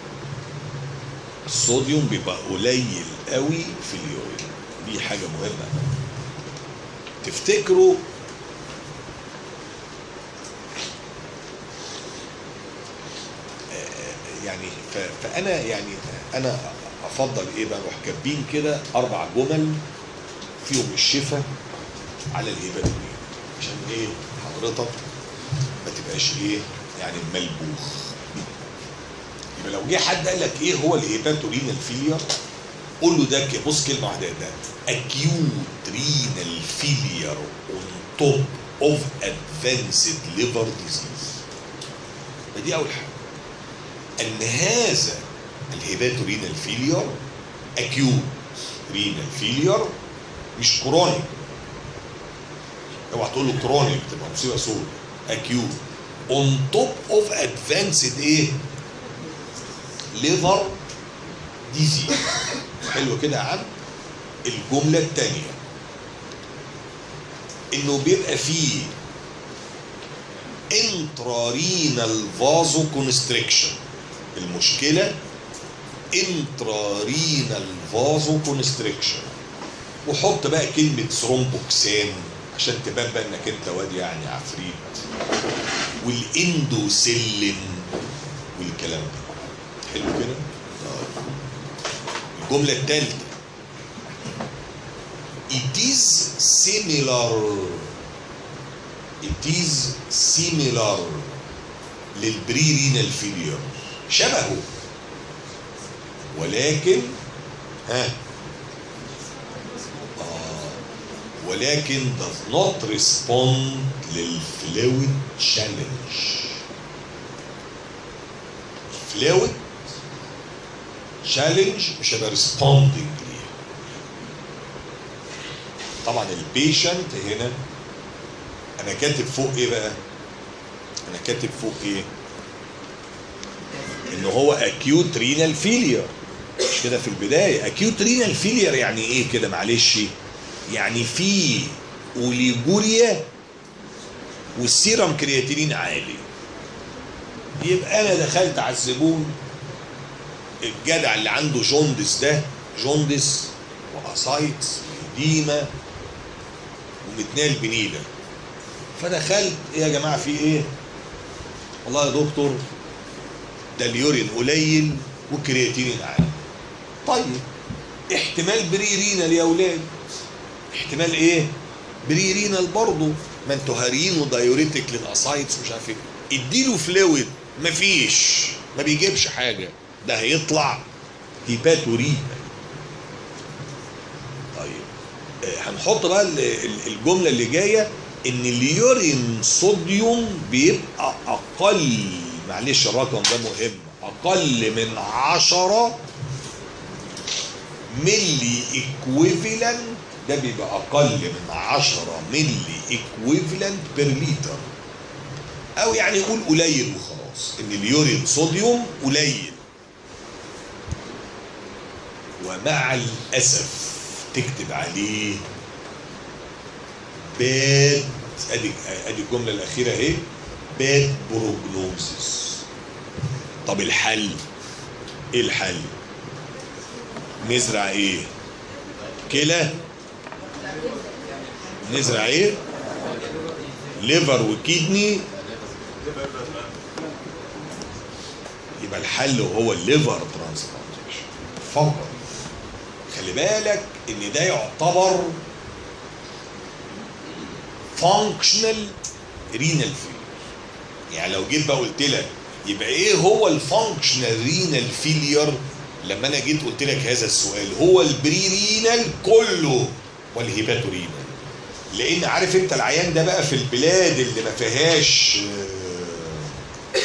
الصوديوم بيبقى قليل قوي في اليورين دي حاجه مهمه تفتكروا يعني فانا يعني انا افضل ايه بقى نروح كاتبين كده اربع جمل فيهم الشفاء على الهيباتورين عشان ايه حضرتك ما تبقاش ايه يعني ملبوخ يبقى لو جه حد قال لك ايه هو الهيباتورين الفيلير قول له ده بص كلمه واحده ده acute renal failure on top of advanced liver disease فدي اول حاجه ان هذا الهيباتورينال فيلير اكيوت رينال فيلير مش كرونيك اوعى تقول له كرونيك تبقى مصيبه سوداء اكيوت اون توب اوف ادفانسد ايه ليفر ديزيز حلو كده يا عم الجمله الثانيه انه بيبقى فيه انترارينال فازو كونستريكشن المشكله انترارينال فازو كونستريكشن وحط بقى كلمه ثرومبوكسان عشان تبان بقى انك انت واد يعني عفريت والاندوسيلين والكلام ده حلو كده طيب. الجمله الثالثه it is similar it is similar للبريرينال فيلير شبهه ولكن ها آه ولكن does not respond للفلويد challenge فلويد challenge مش هيبقى responding ليها طبعا البيشنت هنا انا كاتب فوق ايه بقى انا كاتب فوق ايه ان هو acute renal failure مش كده في البدايه acute renal failure يعني ايه كده معلش يعني في اوليجوريا والسيرم كرياتينين عالي يبقى انا دخلت على الزبون الجدع اللي عنده جوندس ده جوندس واسايتس وإديمة ومتنال بنيلة فدخلت ايه يا جماعه في ايه؟ والله يا دكتور ده اليورين قليل والكرياتين عالي. طيب احتمال بريرينال يا اولاد احتمال ايه؟ بريرينال برضه ما انتوا هارين ودايوريتك للاسايتس ومش عارف ايه اديله فلويد مفيش ما بيجيبش حاجه ده هيطلع هيباتورينا طيب آه، هنحط بقى ال- ال- الجمله اللي جايه ان اليورين صوديوم بيبقى اقل معلش الرقم ده مهم اقل من 10 ملي ايكويفالنت ده بيبقى اقل من 10 ملي ايكويفالنت بير لتر او يعني يقول قليل وخلاص ان اليورين صوديوم قليل ومع الاسف تكتب عليه باد ادي ادي الجمله الاخيره اهي باد بروجنوزس طب الحل ايه الحل نزرع ايه كلى نزرع ايه ليفر وكيدني يبقى الحل هو الليفر ترانسبلانتيشن فقط خلي بالك ان ده يعتبر فانكشنال رينال فيلير يعني لو جيت بقى قلت لك يبقى ايه هو الفانكشنال رينال فيلير لما انا جيت قلت لك هذا السؤال هو البري رينال كله والهيباتو رينال لان عارف انت العيان ده بقى في البلاد اللي ما فيهاش آه،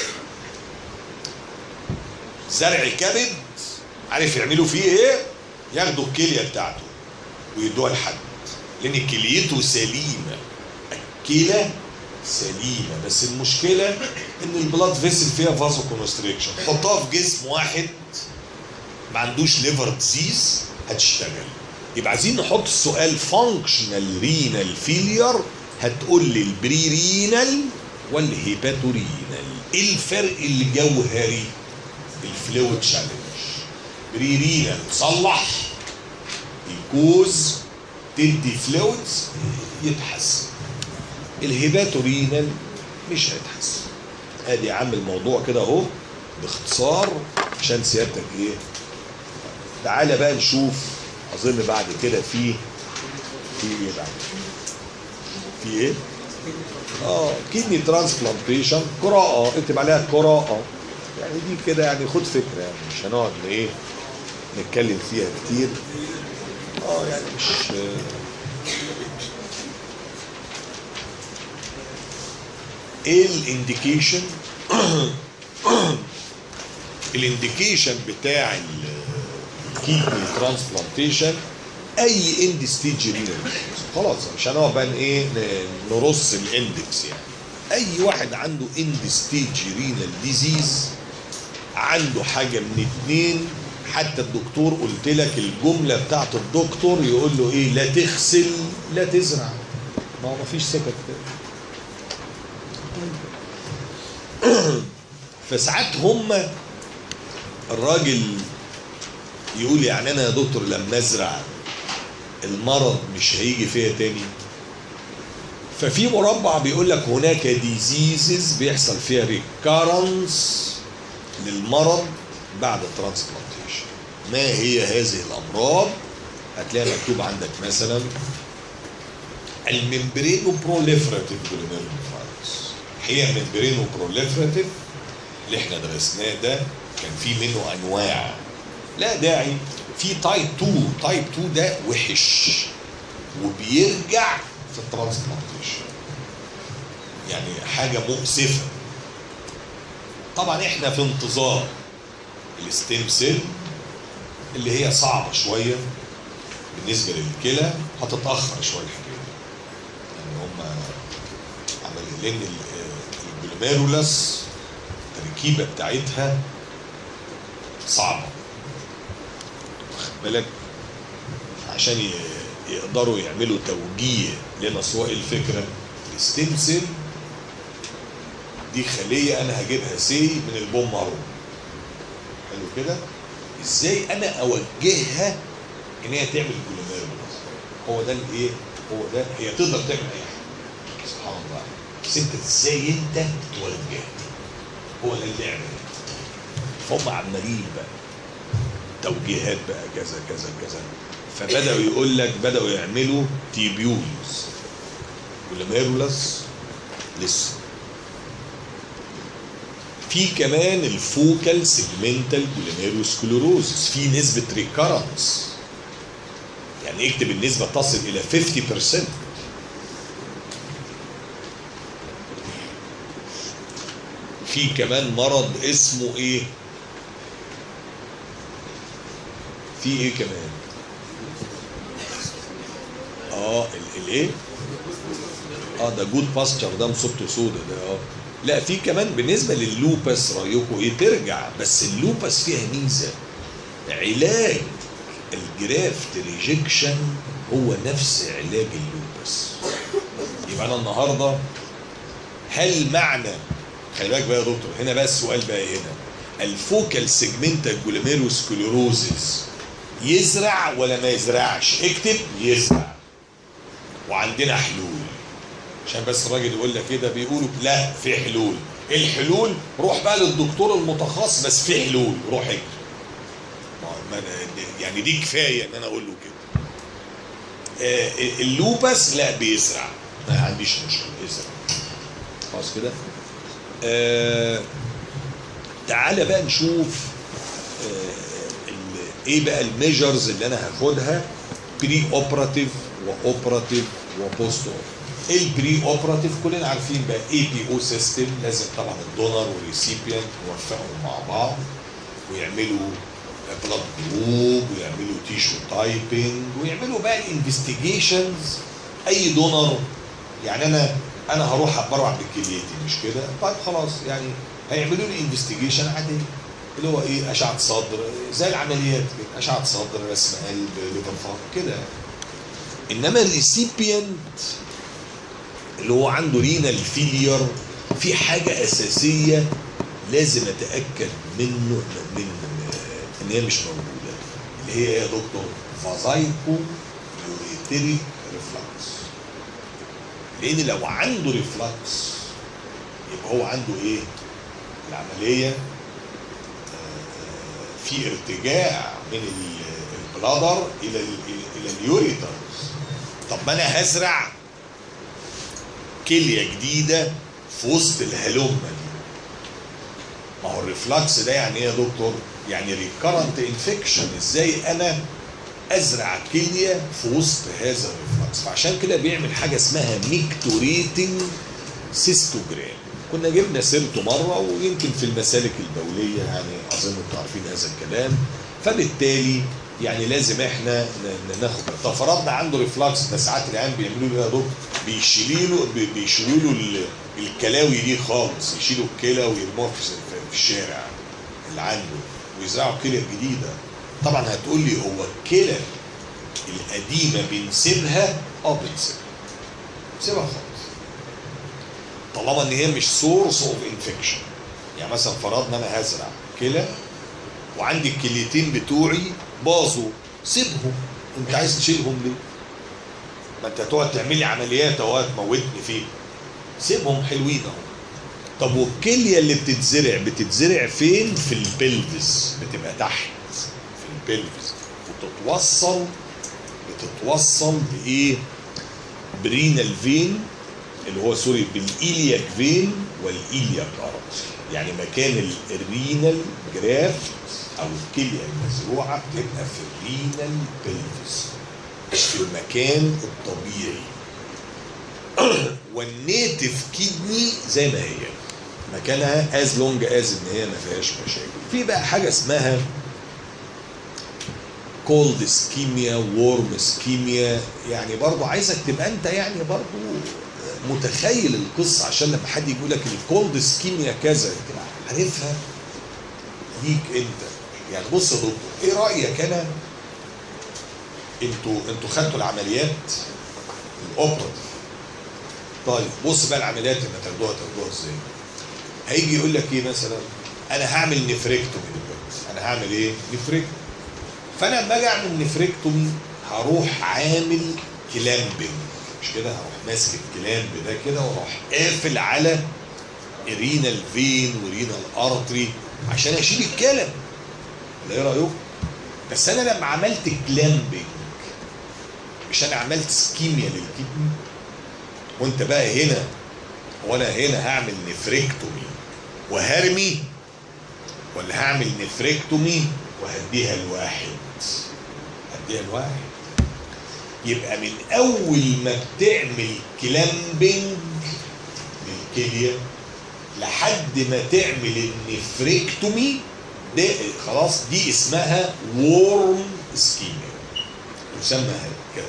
زرع كبد عارف يعملوا فيه ايه ياخدوا الكليه بتاعته ويدوها لحد لان كليته سليمه الكلى سليمه بس المشكله ان البلاد فيسل فيها فازو كونستريكشن حطها في جسم واحد ما عندوش ليفر ديزيز هتشتغل يبقى عايزين نحط السؤال فانكشنال رينال فيلير هتقول لي البري رينال والهيباتو رينال ايه الفرق الجوهري الفلويد تشالنج بري رينال تصلح الكوز تدي فلويدز يتحسن الهيباتو رينال مش هيتحسن ادي يا عم الموضوع كده اهو باختصار عشان سيادتك ايه تعالى بقى نشوف اظن بعد كده في في ايه بعد في ايه اه كيدني ترانسبلانتيشن قراءة اكتب عليها قراءة يعني دي كده يعني خد فكرة يعني مش هنقعد ايه نتكلم فيها كتير اه يعني مش ايه الانديكيشن الانديكيشن بتاع الكيدني ترانسبلانتيشن اي اند ستيج رينال خلاص مش هنقعد بقى ايه ن- نرص الاندكس يعني اي واحد عنده اند ستيج رينال ديزيز عنده حاجه من اتنين حتى الدكتور قلت لك الجمله بتاعت الدكتور يقول له ايه لا تغسل لا تزرع ما هو مفيش سكت كده فساعات هم الراجل يقول يعني انا يا دكتور لما ازرع المرض مش هيجي فيا تاني ففي مربع بيقول لك هناك ديزيزز بيحصل فيها ريكارنس للمرض بعد ترانسبلانتيشن ما هي هذه الامراض هتلاقي مكتوب عندك مثلا الممبرينو بروليفراتيف جلوميرولوفايروس هي الممبرينو بروليفراتيف اللي احنا درسناه ده كان في منه انواع لا داعي في تايب 2 تايب 2 ده وحش وبيرجع في الترانسبلانتيشن يعني حاجه مؤسفه طبعا احنا في انتظار الستيم سيل اللي هي صعبه شويه بالنسبه للكلى هتتاخر شويه الحكايه دي يعني هم عملوا لان الجلوميرولس التركيبه بتاعتها صعبه واخد بالك عشان ي- يقدروا يعملوا توجيه لنا اصل هو إيه الفكره الستيم سيل دي خليه انا هجيبها سي من البوم مارو حلو كده ازاي انا اوجهها ان هي تعمل جلوميرولس هو ده الايه هو ده هي تقدر تعمل اي حاجه سبحان الله بس انت ازاي انت توجهها هو ده اللعب فهم عمالين بقى توجيهات بقى كذا كذا كذا فبداوا يقول لك بداوا يعملوا تيبيولز جلوميرولس لسه في كمان الفوكال سيجمنتال جلوميروسكلوروزس في نسبة ريكارنس يعني اكتب النسبة تصل إلى 50% في كمان مرض اسمه ايه؟ في ايه كمان؟ اه ال- الايه؟ اه ده جود باستشر ده مصيبته سودا ده اه لا في كمان بالنسبه لللوبس رايكم ايه ترجع بس اللوبس فيها ميزه علاج الجرافت ريجكشن هو نفس علاج اللوبس يبقى انا النهارده هل معنى خلي بالك بقى يا دكتور هنا بقى السؤال بقى هنا الفوكال سيجمنتال جلوميروسكلوروزس يزرع ولا ما يزرعش اكتب يزرع وعندنا حلول عشان بس الراجل يقول لك كده بيقولوا لا في حلول الحلول روح بقى للدكتور المتخصص بس في حلول روح اجري ما هو- ما أنا- يعني دي كفايه ان انا اقول له كده آه، اللوبس لا بيزرع ما عنديش مشكله يزرع خلاص كده آه تعالى بقى نشوف آه ال- ايه بقى الميجرز اللي انا هاخدها بري اوبراتيف واوبراتيف وبوست ايه البري اوبراتيف كلنا عارفين بقى اي بي او سيستم لازم طبعا الدونر والريسيبيانت يوفقوا مع بعض ويعملوا بلاد جروب ويعملوا تيشو تايبنج ويعملوا بقى الانفستيجيشنز اي دونر يعني انا انا هروح اتبرع بكليتي مش كده طيب خلاص يعني هيعملوا لي انفستيجيشن عاديه اللي هو ايه اشعه صدر زي العمليات كده اشعه صدر رسم قلب ليفر فار كده انما الريسيبيانت اللي هو عنده رينال فيلير في حاجه اساسيه لازم اتاكد منه من ان هي مش موجوده اللي هي ايه يا دكتور فازايكو يوريتريك ريفلكس لان لو عنده ريفلكس يبقى هو عنده ايه العمليه آه، آه، في ارتجاع من ال- البلادر الى ال- الى اليوريترز طب ما انا هزرع كليه جديده في وسط الهلومه دي ما هو الريفلكس ده يعني ايه يا دكتور؟ يعني ريكارنت انفكشن ازاي انا ازرع كليه في وسط هذا الريفلكس فعشان كده بيعمل حاجه اسمها ميكتوريتنج سيستوجرام كنا جبنا سيرته مره ويمكن في المسالك البوليه يعني اظن انتوا عارفين هذا الكلام فبالتالي يعني لازم احنا ن- ن- ناخد طب فرضنا عنده ريفلكس ده ساعات العيان بيعملوا له إيه يا دكتور بيشيلوا له بي- بيشيلوا له ال- الكلاوي دي خالص يشيلوا الكلى ويرموها في في الشارع اللي عنده ويزرعوا كلى جديده طبعا هتقول لي هو الكلى القديمه بنسيبها اه بنسيبها سيبها خالص طالما ان هي مش سورس اوف انفكشن يعني مثلا فرضنا انا هزرع كلى وعندي الكليتين بتوعي باظوا سيبهم انت عايز تشيلهم ليه؟ ما انت هتقعد تعمل لي عمليات اهو هتموتني فيه سيبهم حلوين اهو طب والكليه اللي بتتزرع بتتزرع فين؟ في البلفس بتبقى تحت في البلفس وتتوصل بتتوصل بايه؟ برينال فين اللي هو سوري بالايلياك فين والايلياك ارت يعني مكان ال- الرينال جرافت او الكليه المزروعه بتبقى في الرينال بلفس مش في المكان الطبيعي والنيتف كيدني زي ما هي مكانها از لونج از ان هي ما فيهاش مشاكل في بقى حاجه اسمها كولد سكيميا وورم سكيميا يعني برضو عايزك تبقى انت يعني برضو متخيل القصه عشان لما حد يقول لك الكولد سكيميا كذا تبقى عارفها ليك انت يعني بص يا دكتور ايه رايك انا انتوا انتوا خدتوا العمليات الاوبراتيف طيب بص بقى العمليات اللي تاخدوها تاخدوها ازاي هيجي يقول لك ايه مثلا انا هعمل نفريكتومي دلوقتي انا هعمل ايه نفريكتومي فانا لما اجي اعمل نفريكتومي هروح عامل كلامبنج مش كده هروح ماسك الكلامب ده كده واروح قافل على رينال فين ورينال ارتري عشان اشيل الكلام ولا ايه رايكم بس انا لما عملت كلامبنج مش انا عملت سكيميا للكدني وانت بقى هنا وانا هنا هعمل نفريكتومي وهرمي ولا هعمل نفريكتومي وهديها لواحد هديها لواحد يبقى من اول ما بتعمل كلامبنج للكليه لحد ما تعمل النفريكتومي ده خلاص دي اسمها وورم سكيميا تسمى كده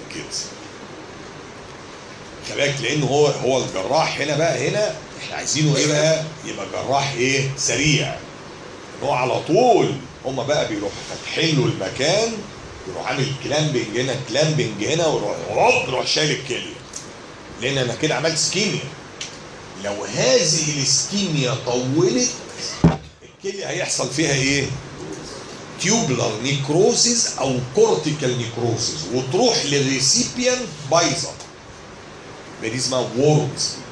خلي بالك لان هو هو الجراح هنا بقى هنا احنا عايزينه ايه بقى؟ يبقى جراح ايه؟ سريع ان هو على طول هم بقى بيروحوا فاتحين له المكان يروح عامل كلامبنج هنا كلامبنج هنا ويروح هوب يروح شايل الكليه لان انا كده عملت سكيميا لو هذه السكيميا طولت الكليه هيحصل فيها ايه؟ تيوبلر نيكروسيس او كورتيكال نيكروسيس وتروح للريسيبيانت بايظه يبقى دي اسمها وورم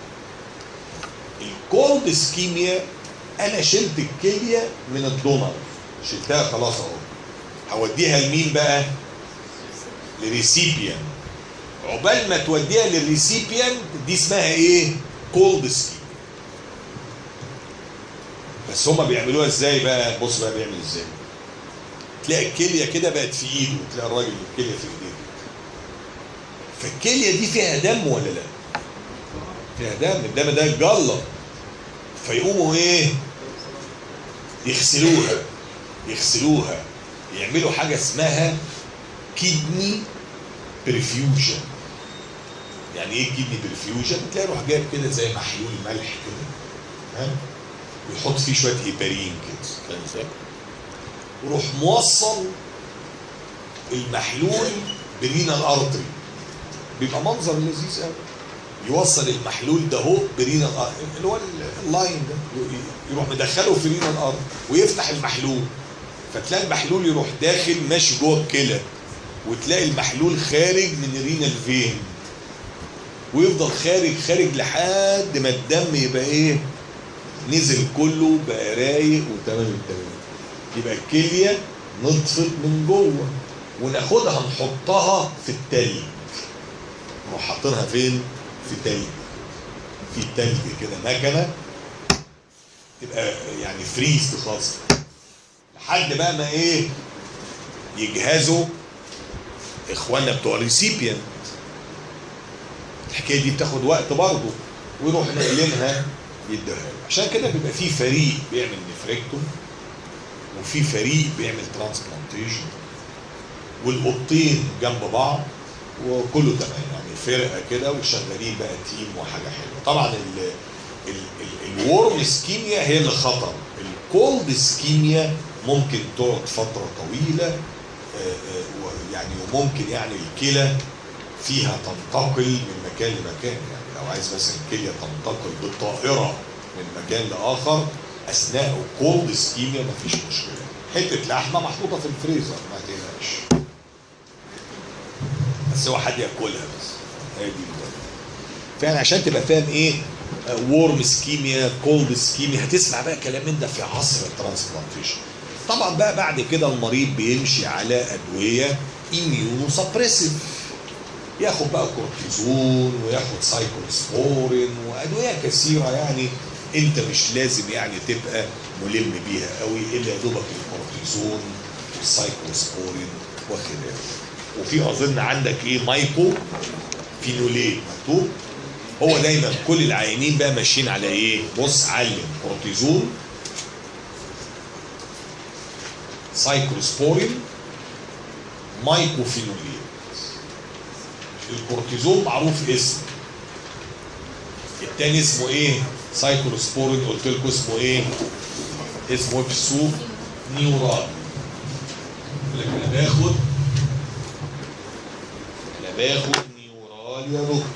الكولد سكيميا انا شلت الكليه من الدونر شلتها خلاص اهو هوديها لمين بقى؟ لريسيبيان عقبال ما توديها للريسيبيان دي اسمها ايه؟ كولد سكيميا بس هما بيعملوها ازاي بقى؟ بص بقى بيعمل ازاي؟ تلاقي الكليه كده بقت في ايده تلاقي الراجل الكليه في ايديه فالكليه دي فيها دم ولا لا؟ فيها دم الدم ده جلط فيقوموا ايه؟ يغسلوها يغسلوها يعملوا حاجه اسمها كيدني بريفيوجن يعني ايه كيدني بريفيوجن؟ تلاقي يروح جايب كده زي محلول ملح كده ها ويحط فيه شويه هيبارين كده فاهم ازاي؟ ويروح موصل المحلول برينا الارتري بيبقى منظر لذيذ قوي يوصل المحلول ده هو برينا الارض اللي هو اللاين ده يروح مدخله في رينا الارض ويفتح المحلول فتلاقي المحلول يروح داخل ماشي جوه الكلى وتلاقي المحلول خارج من رينا الفين ويفضل خارج خارج لحد ما الدم يبقى ايه نزل كله بقى رايق وتمام التمام يبقى الكليه نطفت من جوه وناخدها نحطها في التلج نروح حاطينها فين؟ في تلج في تلج كده مكنه تبقى يعني فريز خالص لحد بقى ما ايه يجهزوا اخواننا بتوع الريسيبيانت الحكايه دي بتاخد وقت برضه ويروح نقلينها يديها عشان كده بيبقى في فريق بيعمل نفريكتوم وفي فريق بيعمل ترانسبلانتيشن والقطين جنب بعض وكله تمام يعني فرقه كده وشغالين بقى تيم وحاجه حلوه طبعا ال ال ال الورم سكيميا هي اللي خطر الكولد سكيميا ممكن تقعد فتره طويله آه، آه، ويعني وممكن يعني الكلى فيها تنتقل من مكان لمكان يعني لو عايز مثلا الكليه تنتقل بالطائره من مكان لاخر اثناء كولد سكيميا مفيش مشكله حته لحمه محطوطه في الفريزر ما تقلقش بس هو حد ياكلها بس هي دي الفكرة. فعلا عشان تبقى فاهم ايه وورم سكيميا كولد سكيميا هتسمع بقى كلام من ده في عصر الترانسبلانتيشن طبعا بقى بعد كده المريض بيمشي على ادويه اميونو سبريسيف ياخد بقى كورتيزون وياخد سايكلوسبورين وادويه كثيره يعني انت مش لازم يعني تبقى ملم بيها قوي الا يا دوبك الكورتيزون والسايكلوسبورين وخلافه وفي اظن عندك ايه مايكو فينوليت مكتوب هو دايما كل العيانين بقى ماشيين على ايه بص علم كورتيزون سايكلوسبورين مايكوفينوليت الكورتيزون معروف اسم التاني اسمه ايه سايكلوسبورين قلت لكم اسمه ايه اسمه في السوق نيورال لكن انا باخد انا باخد نيورال يا دكتور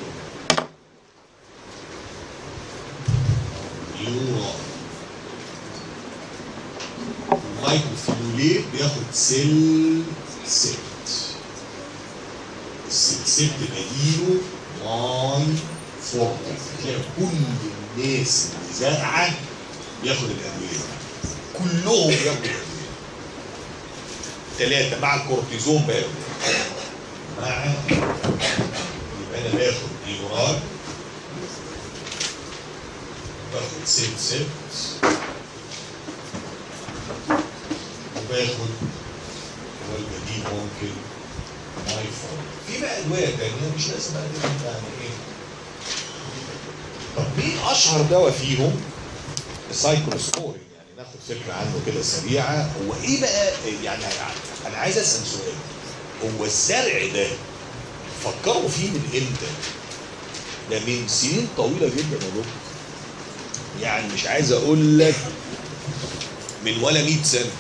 نيورال المايكروفينوليت بياخد سيل سيت السلسلة بديله ماي فورت تلاقي كل الناس اللي زارعه بياخد الادويه كلهم بياخدوا الادويه ثلاثه مع الكورتيزون باخد مع يبقى انا باخد ديورال باخد سيل سيت وباخد والبديل ممكن ايفون في بقى ادويه تانيه مش لازم بقى دي يعني ايه طب مين اشهر دواء فيهم السايكلوسبورين يعني ناخد فكره عنه كده سريعه هو ايه بقى يعني انا عايز اسال سؤال هو الزرع ده فكروا فيه من امتى؟ ده من سنين طويله جدا يا دكتور يعني مش عايز اقول لك من ولا 100 سنه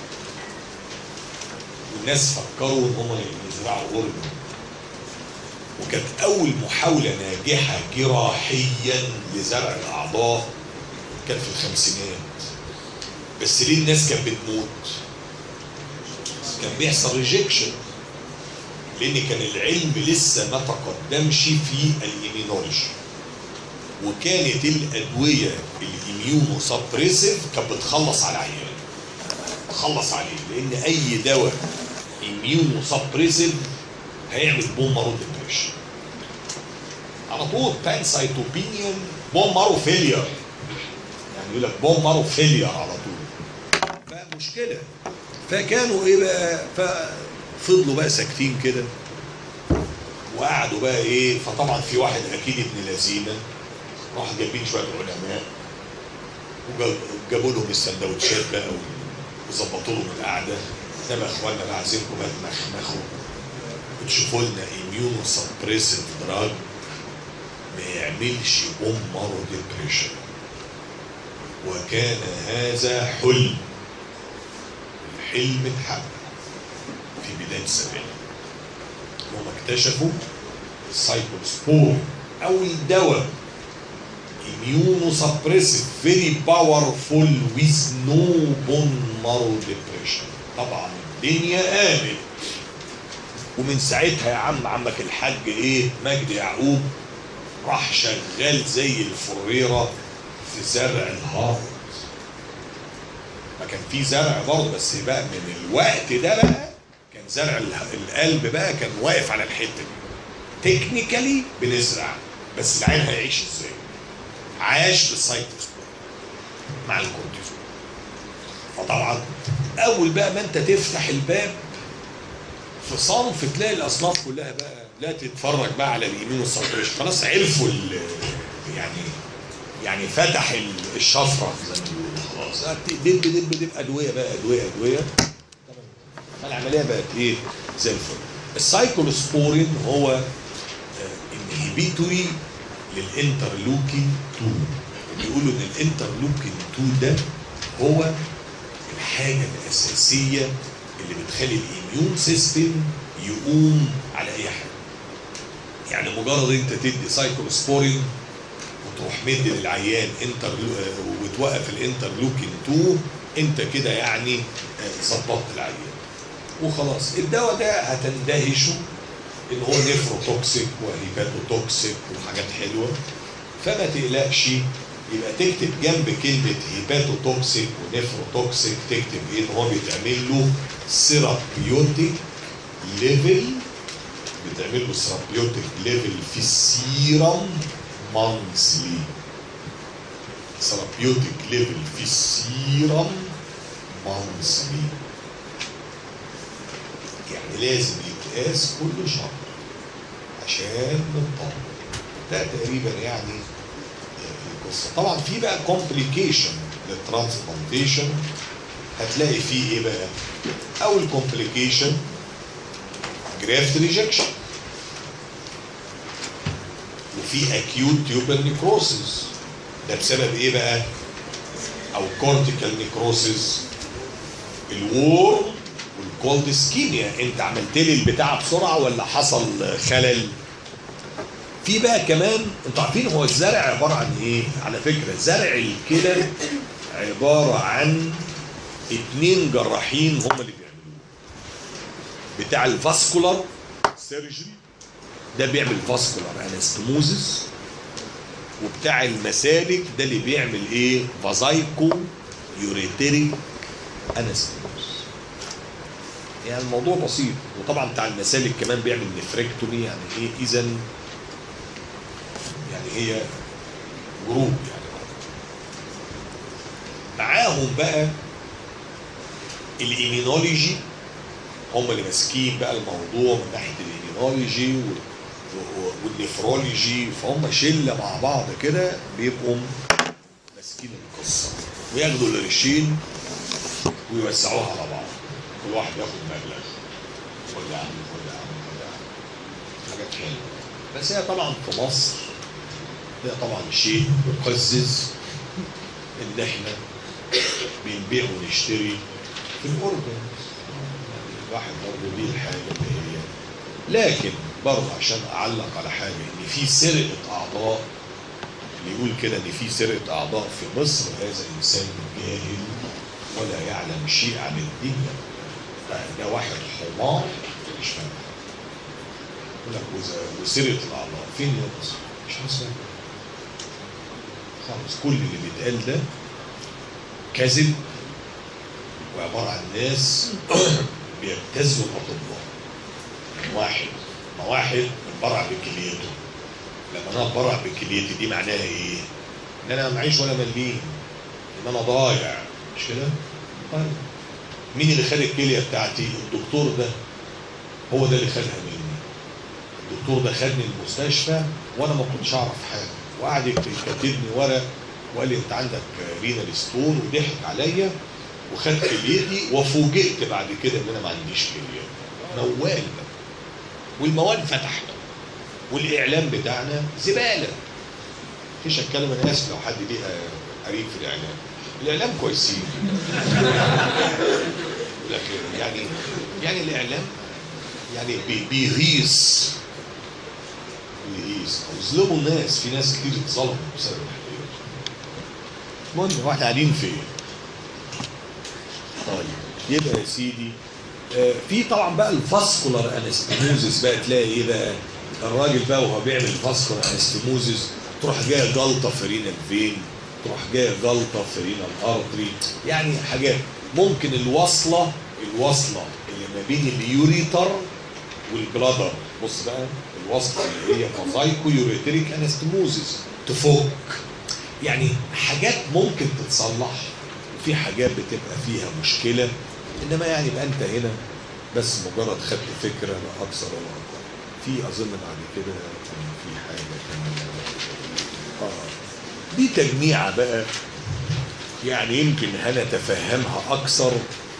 والناس فكروا ان هم يزرعوا اورجن وكانت اول محاوله ناجحه جراحيا لزرع الاعضاء كان في الخمسينات بس ليه الناس كانت بتموت كان بيحصل ريجكشن لان كان العلم لسه ما تقدمش في الايمينولوجي وكانت الادويه الاميونو سبريسيف كانت بتخلص على العيان تخلص عليه لان اي دواء اميونو سبريسيف هيعمل بون مارو ديبريشن على طول بانسايتوبينيوم بون مارو فيلير يعني يقول لك بون مارو فيلير على طول فمشكله فكانوا ايه بقى ففضلوا بقى ساكتين كده وقعدوا بقى ايه فطبعا في واحد اكيد ابن لذينه راح جايبين شويه علماء وجابوا لهم السندوتشات بقى وظبطوا لهم القعده انما اخواننا بقى عايزينكم بقى تمخمخوا وتشوفوا لنا اميونو سبريسيف دراج ما يعملش بوم مارو ديبريشن وكان هذا حلم الحلم اتحقق في بدايه السبعينات هم اكتشفوا السايكلوسبور اول دواء immuno suppressive very powerful with no bone marrow depression طبعا الدنيا قامت ومن ساعتها يا عم عمك الحاج ايه مجدي يعقوب راح شغال زي الفريره في زرع الهارت ما كان في زرع برضه بس بقى من الوقت ده بقى كان زرع القلب بقى كان واقف على الحته دي تكنيكالي بنزرع بس العين هيعيش ازاي عاش بالسايتوسبور مع الكورتيزون فطبعا اول بقى ما انت تفتح الباب في صنف تلاقي الاصناف كلها بقى لا تتفرج بقى على اليمين والسطريش خلاص عرفوا يعني يعني فتح الشفره زي ما بيقولوا خلاص دب دب دب ادويه بقى ادويه ادويه فالعمليه بقت ايه زي الفل السايكلوسبورين هو انهبيتوري للانترلوكين 2 بيقولوا ان الانترلوكين 2 ده هو الحاجه الاساسيه اللي بتخلي الاميون سيستم يقوم على اي حاجه يعني مجرد انت تدي سايكلوسبورين وتروح مد للعيان انتر وتوقف الانترلوكين 2 انت كده يعني آه، ظبطت العيان وخلاص الدواء ده هتندهشه ان هو نيفروتوكسيك وهيباتوتوكسيك وحاجات حلوه فما تقلقش يبقى تكتب جنب كلمه هيباتوتوكسيك ونيفروتوكسيك تكتب ايه ان هو بيتعمل له سيرابيوتيك ليفل بتعمل له سيرابيوتيك ليفل في السيرم مانثلي سيرابيوتيك ليفل في السيرم مانثلي يعني لازم يتقاس كل شهر عشان نطمن ده تقريبا يعني القصه طبعا في بقى كومبليكيشن للترانسبلانتيشن هتلاقي فيه ايه بقى اول كومبليكيشن جرافت ريجكشن وفي اكيوت تيوبر نيكروسيس ده بسبب ايه بقى او كورتيكال نيكروسيس الوور والكولد سكيميا انت عملت لي البتاع بسرعه ولا حصل خلل في بقى كمان انتوا عارفين هو الزرع عباره عن ايه على فكره زرع الكلى عباره عن اتنين جراحين هم اللي بيعملوه بتاع الفاسكولار سيرجري ده بيعمل فاسكولار انستموزس وبتاع المسالك ده اللي بيعمل ايه فازايكو يوريتري انستموز يعني الموضوع بسيط وطبعا بتاع المسالك كمان بيعمل نفريكتومي يعني ايه اذا يعني هي جروب يعني معاهم بقى الايمينولوجي هم اللي ماسكين بقى الموضوع من ناحيه الايمينولوجي وال- و- والنفرولوجي فهم شله مع بعض كده بيبقوا ماسكين القصه وياخدوا القرشين ويوزعوها على بعض كل واحد ياخد مبلغ خد يا عم خد يا عم خد يا عم حاجات حلوه بس هي طبعا في مصر هي طبعا شيء يقزز ان احنا بنبيع ونشتري في الاردن يعني الواحد برضه دي الحاجه اللي هي لكن برضه عشان اعلق على حاجه ان في سرقه اعضاء اللي يقول كده ان في سرقه اعضاء في مصر هذا انسان جاهل ولا يعلم شيء عن الدنيا ده واحد حمار مش فاهم يقول لك وز- وسرقه الاعضاء فين يا مصر؟ مش مصر خالص كل اللي بيتقال ده كذب وعباره عن ناس بيبتزوا الاطباء واحد ما واحد اتبرع بكليته لما انا اتبرع بكليتي دي معناها ايه؟ ان انا معيش ولا مليم ان انا ضايع مش كده؟ طيب مين اللي خد الكليه بتاعتي؟ الدكتور ده هو ده اللي خدها مني الدكتور ده خدني المستشفى وانا ما كنتش اعرف حاجه وقعد يكتب- يكتبني ورق وقال لي انت عندك رينال ستون وضحك عليا وخد كليتي وفوجئت بعد كده ان انا ما عنديش كليه موال بقى. والموال فتح بقى. والاعلام بتاعنا زباله مفيش اتكلم انا اسف لو حد ليه آه، قريب في الاعلام الاعلام كويسين لكن يعني يعني الاعلام يعني بي- بيغيظ بيغيظ او يظلموا الناس في ناس كتير اتظلموا بسبب الحكايه المهم هو احنا قاعدين فين؟ طيب يبقى يا سيدي آه، في طبعا بقى الفاسكولار انستموزس بقى تلاقي ايه بقى الراجل بقى وهو بيعمل فاسكولار انستموزس تروح جايه جلطه في رينال فين تروح جايه جلطه في رينال ارتري يعني حاجات ممكن الوصله الوصله اللي ما بين اليوريتر والبلادر بص بقى الوصله اللي هي موزايكو يوريتريك انستموزس تفك يعني حاجات ممكن تتصلح وفي حاجات بتبقى فيها مشكله انما يعني يبقى انت هنا بس مجرد خدت فكره لا اكثر ولا اقل في اظن بعد كده كان في حاجه كمان اه دي تجميعه بقى يعني يمكن هنتفهمها اكثر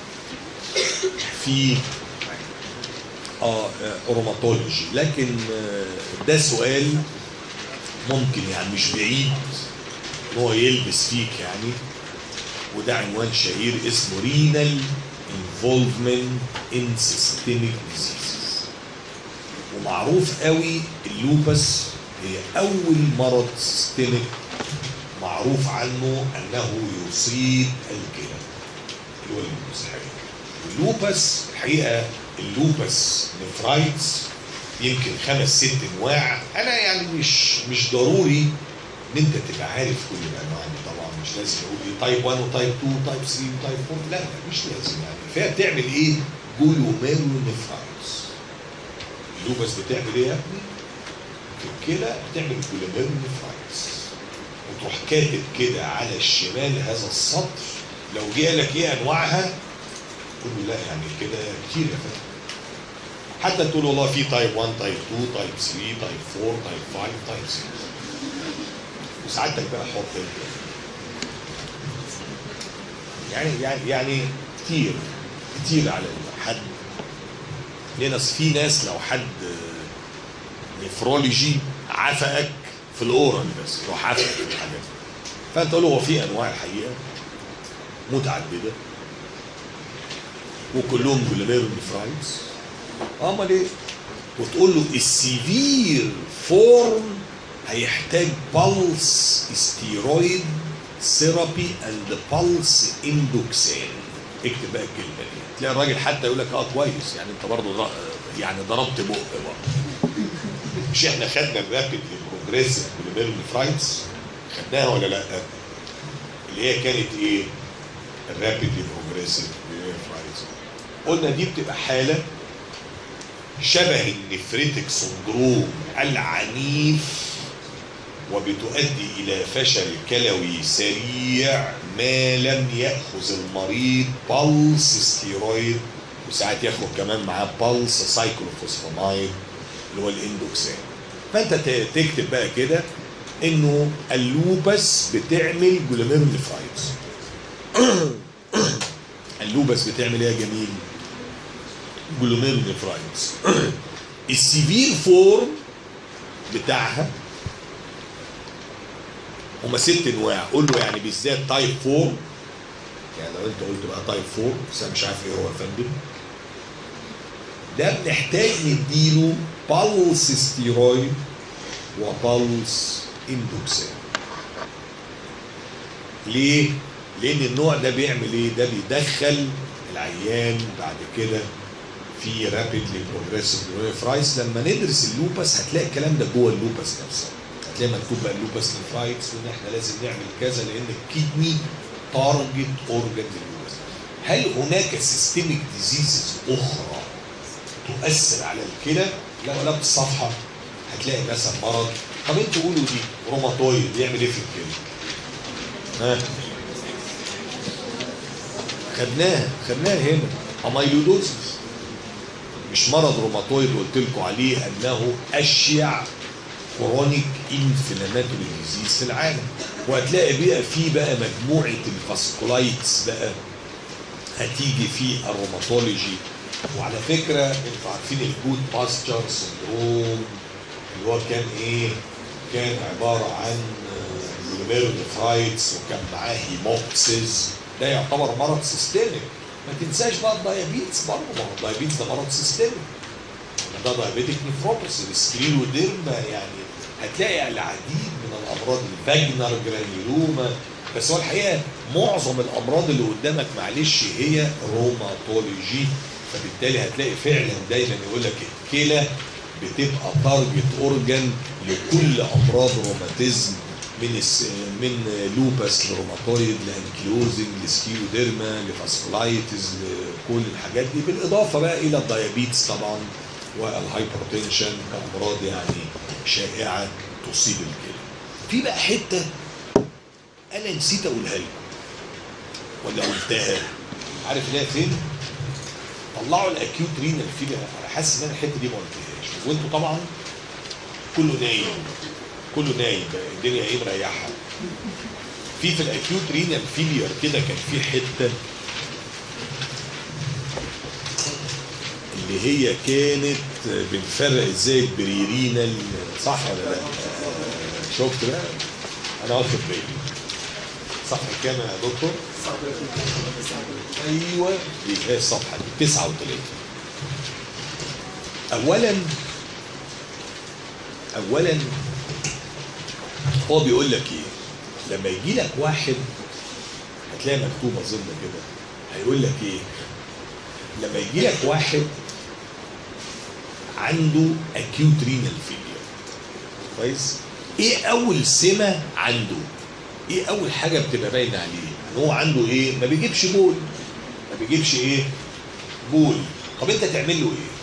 في اه روماتولوجي لكن آه، ده سؤال ممكن يعني مش بعيد ان هو يلبس فيك يعني وده عنوان شهير اسمه رينال involvement in systemic diseases ومعروف قوي اللوبس هي اول مرض سيستميك معروف عنه انه يصيب الكلى اللي هو اللوبس الحقيقه اللوبس الحقيقه اللوبس نفرايتس يمكن خمس ست انواع انا يعني مش مش ضروري ان انت تبقى عارف كل الانواع دي طبعا مش لازم اقول ايه تايب 1 وتايب 2 وتايب 3 وتايب 4 لا لا مش لازم يعني فهي بتعمل ايه؟ جلوميرو نفرايتس اللوبس بتعمل ايه يا ابني؟ في الكلى بتعمل جلوميرو نفرايتس وتروح كاتب كده على الشمال هذا السطر لو جه لك ايه انواعها قول له لا يعني كده كتير يا فندم حتى تقول والله في تايب 1 تايب 2 تايب 3 تايب 4 تايب 5 تايب 6 وساعتك بقى حط انت يعني يعني يعني كتير كتير على حد لان أصل في ناس لو حد نفرولوجي عفقك في الاورال بس يروح عفقك في الحاجات فانت تقول له هو في انواع الحقيقه متعدده وكلهم جلوميرو نفرايتس امال ايه وتقول له السيفير فورم هيحتاج بالس ستيرويد ثيرابي اند بالس اندوكسين اكتب بقى الكلمه دي تلاقي الراجل حتى يقول لك اه كويس يعني انت برضه يعني ضربت بق برضه مش احنا خدنا الرابيد بروجريسيف جلوميرو نفرايتس خدناها ولا لا؟ اللي هي كانت ايه؟ الرابيد بروجريسيف نفرايتس قلنا دي بتبقى حاله شبه النفريتك سندروم العنيف وبتؤدي الى فشل كلوي سريع ما لم ياخذ المريض بالس ستيرويد وساعات ياخد كمان معاه بالس سايكلوفوسفامايد اللي هو الاندوكسين فانت تكتب بقى كده انه اللوبس بتعمل جلوميرو نفرايتس اللوبس بتعمل ايه يا جميل؟ جلوميرو نفرايتس السيفير فورم بتاعها هما ست انواع قول له يعني بالذات تايب 4 يعني لو انت قلت بقى تايب 4 بس انا مش عارف ايه هو يا فندم ده بنحتاج نديله بالس ستيرويد وبالس اندوكسين ليه؟ لان النوع ده بيعمل ايه؟ ده بيدخل العيان بعد كده في رابيدلي بروجريسيف نفرايتس لما ندرس اللوبس هتلاقي الكلام ده جوه اللوبس نفسه هتلاقي مكتوب بقى اللوبس نفرايتس وان احنا لازم نعمل كذا لان الكدني تارجت اورجن للوبس هل هناك سيستميك ديزيزز اخرى تؤثر على الكلى؟ لا ولا بالصفحه هتلاقي مثلا مرض طب انتوا قولوا دي روماتويد يعمل ايه في الكلى؟ ها خدناها خدناها هنا اميلودوزيس مش مرض روماتويد قلت لكم عليه انه اشيع كرونيك انفلاماتوري ديزيز في العالم وهتلاقي بقى في بقى مجموعه الفاسكولايتس بقى هتيجي في الروماتولوجي وعلى فكره انتوا عارفين الجود باستشر سندروم اللي هو كان ايه؟ كان عباره عن جلوميرونيفرايتس وكان معاه هيموكسيس ده يعتبر مرض سيستميك ما تنساش بقى الدايابيتس برضه ما هو الدايابيتس ده مرض سيستميك ده دايابيتيك نفروباثي السكليروديرما يعني هتلاقي العديد من الامراض الفاجنر جرانيلوما بس هو الحقيقه معظم الامراض اللي قدامك معلش هي روماتولوجي فبالتالي هتلاقي فعلا دايما يقول لك الكلى بتبقى تارجت اورجان لكل امراض روماتيزم من الس... من لوبس لروماتويد لانكيوزنج لسكيوديرما لفاسكولايتس لكل الحاجات دي بالاضافه بقى الى الدايابيتس طبعا والهايبرتنشن كامراض يعني شائعه تصيب الكلى. في بقى حته انا نسيت اقولها لكم ولا قلتها عارف اللي هي فين؟ طلعوا الاكيوت رينال فيلير انا حاسس ان انا الحته دي ما قلتهاش وانتوا طبعا كله نايم كله نايم بقى الدنيا ايه مريحه في في الاكيوت رينال فيلير كده كان في حته اللي هي كانت بنفرق ازاي البريرينال صح ولا لا؟ شفت بقى؟ انا واخد بالي صفحه كام يا دكتور ايوه دي هي الصفحه دي 39 اولا اولا هو بيقول لك ايه لما يجي لك واحد هتلاقي مكتوب اظن كده هيقول لك ايه لما يجي لك واحد عنده acute renal failure كويس ايه اول سمه عنده ايه اول حاجه بتبقى باينه عليه ان هو عنده ايه ما بيجيبش بول ما بيجيبش ايه بول طب انت تعمل له ايه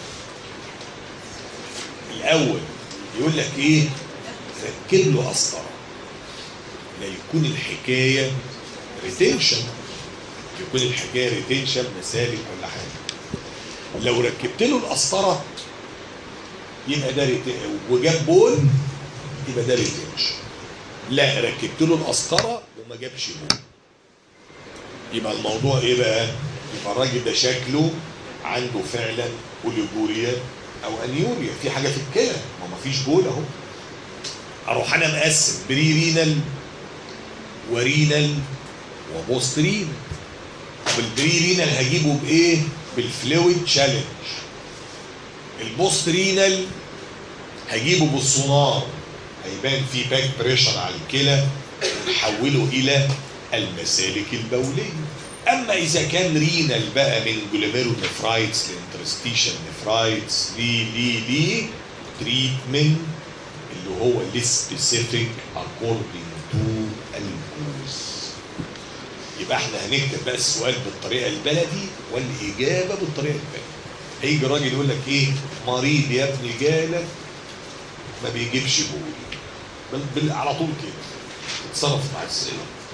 الاول يقول لك ايه ركب له قسطره لا يكون الحكايه ريتنشن يكون الحكايه ريتنشن مسالك ولا حاجه لو ركبت له القسطره يبقى ده ريت... وجاب بول يبقى ده ريتنشن لا ركبت له القسطره وما جابش بول يبقى الموضوع ايه بقى؟ يبقى الراجل ده شكله عنده فعلا اوليجوريا او انيوريا في حاجه في الكلى ما ما فيش بول اهو اروح انا مقسم بري رينال ورينال وبوست رينال طب البري رينال هجيبه بايه؟ بالفلويد تشالنج البوست رينال هجيبه بالسونار هيبان في باك بريشر على الكلى ونحوله الى المسالك البوليه اما اذا كان رينال بقى من جلوميرو نفرايتس لانترستيشن نفرايتس لي لي لي تريتمنت اللي هو السبيسيفيك اكوردنج تو الجوز يبقى احنا هنكتب بقى السؤال بالطريقه البلدي والاجابه بالطريقه البلدي هيجي راجل يقول لك ايه مريض يا ابني جالك ما بيجيبش بول بل, بل على طول كده اتصرف مع السيد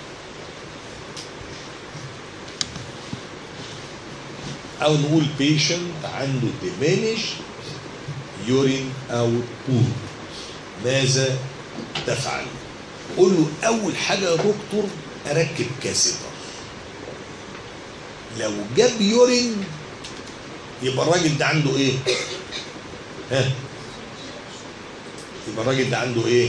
او نقول بيشنت عنده diminished urine output ماذا تفعل قول له اول حاجه يا دكتور اركب كاسيتر لو جاب يورين يبقى الراجل ده عنده ايه ها يبقى الراجل ده عنده ايه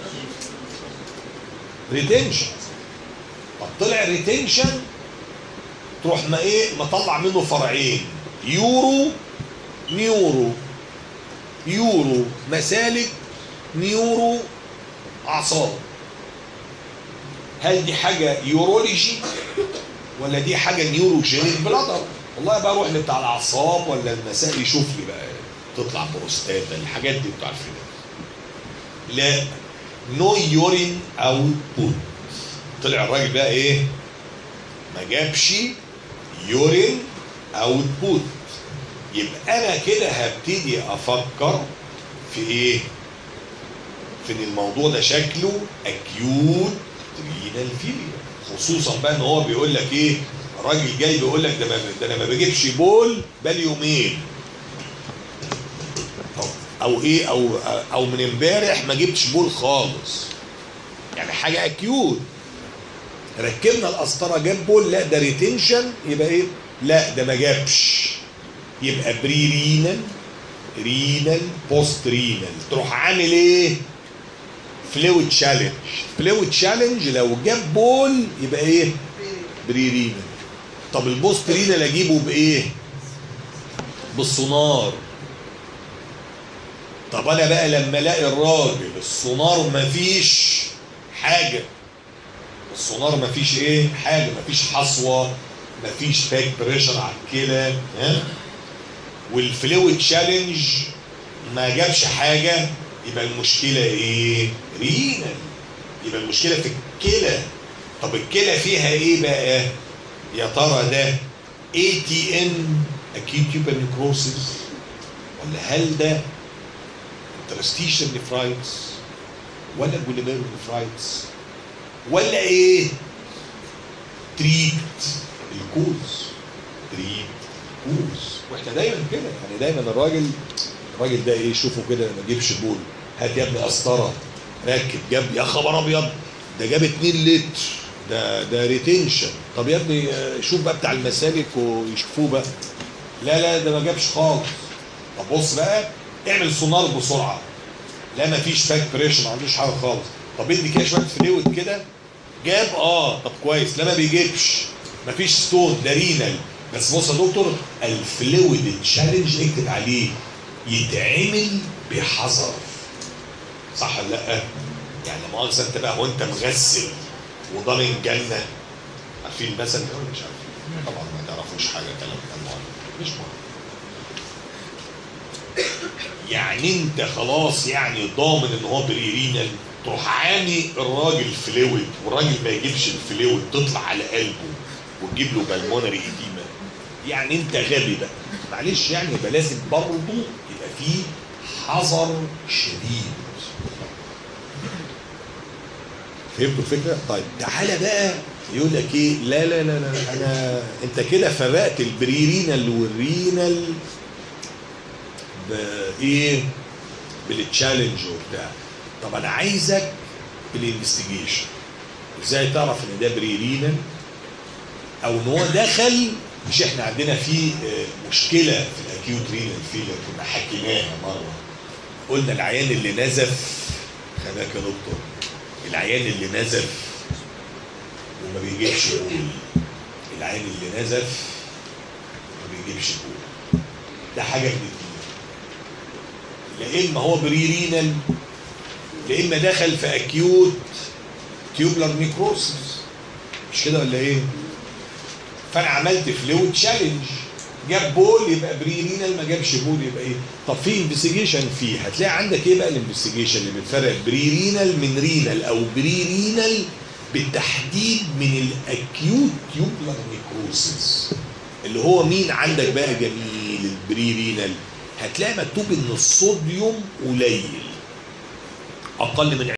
ريتنشن طب طلع ريتنشن تروح ما ايه مطلع منه فرعين يورو نيورو يورو مسالك نيورو اعصاب هل دي حاجه يورولوجي ولا دي حاجه نيوروجينيك بلادر والله بقى اروح لبتاع الاعصاب ولا المسائل يشوف لي بقى تطلع بروستاتا الحاجات دي انتوا عارفينها لا نو يورين اوتبوت طلع الراجل بقى ايه ما جابش يورين اوتبوت يبقى انا كده هبتدي افكر في ايه في ان الموضوع ده شكله اكيوت رينال فيلير خصوصا بقى ان هو بيقول لك ايه راجل جاي بيقول لك ده, ده انا ما بجيبش بول بل يومين او ايه او او من امبارح ما جبتش بول خالص يعني حاجه اكيوت ركبنا القسطره جاب بول لا ده ريتنشن يبقى ايه لا ده ما جابش يبقى بري رينال رينال بوست رينال تروح عامل ايه فلويد تشالنج فلويد تشالنج لو جاب بول يبقى ايه بري رينال طب البوست رينال اجيبه بايه بالسونار طب انا بقى لما الاقي الراجل السونار مفيش حاجه السونار مفيش ايه حاجه مفيش حصوه مفيش باك بريشر على الكلى ها والفلويد تشالنج ما جابش حاجه يبقى المشكله ايه رينال يبقى المشكله في الكلى طب الكلى فيها ايه بقى يا ترى ده اي تي ان اكيد تيوبر نيكروسيس ولا هل ده انترستيشن نفرايتس ولا جوليميرو نفرايتس ولا ايه تريت الكوز تريت كوز واحنا دايما كده يعني دايما الراجل الراجل ده ايه شوفوا كده ما جيبش بول هات يا ابني قسطره ركب جاب يا خبر ابيض ده جاب 2 لتر ده ده ريتنشن طب يا ابني شوف بقى بتاع المسالك ويشوفوه بقى لا لا ده ما جابش خالص طب بص بقى اعمل سونار بسرعه لا ما فيش باك بريشر ما عندوش حاجه خالص طب ادي كده شويه فلويد كده جاب اه طب كويس لا ما بيجيبش مفيش ستون ده رينال بس بص يا دكتور الفلويد تشالنج اكتب عليه يتعمل بحذر صح ولا لا؟ يعني لا مؤاخذه انت بقى وانت مغسل وضامن جنه عارفين المثل ده ولا مش عارفين؟ طبعا ما تعرفوش حاجه كلام المهم مش مهم يعني انت خلاص يعني ضامن ان هو بريرينال تروح عامي الراجل فلويد والراجل ما يجيبش الفلويد تطلع على قلبه وتجيب له بالمونري ايديما يعني انت غبي بقى معلش يعني يبقى لازم برضه يبقى فيه حذر شديد فهمتوا الفكره؟ طيب تعالى بقى يقول لك ايه؟ لا لا لا لا انا انت كده فرقت البريرينال والرينال بايه؟ بالتشالنج وبتاع. طب انا عايزك بالانفستيجيشن. ازاي تعرف ان ده بريرينال؟ او ان هو دخل مش احنا عندنا في مشكله في الاكيوت رينال فيلر كنا حكيناها مره. قلنا العيان اللي نزف خلاك يا دكتور العيان اللي نزف وما بيجيبش بول العيان اللي نزف ما بيجيبش بول ده حاجه من اتنين لا اما هو بريرينال لا اما دخل في اكيوت تيوبلر نيكروسس مش كده ولا ايه؟ فانا عملت فلويد تشالنج جاب بول يبقى بريرينال ما جابش بول يبقى ايه؟ طب في انفستيجيشن فيه هتلاقي عندك ايه بقى الانفستيجيشن اللي بتفرق بريرينال من رينال او بريرينال بالتحديد من الاكيوت تيوبلر نيكروسيس اللي هو مين عندك بقى جميل البريرينال هتلاقي مكتوب ان الصوديوم قليل اقل من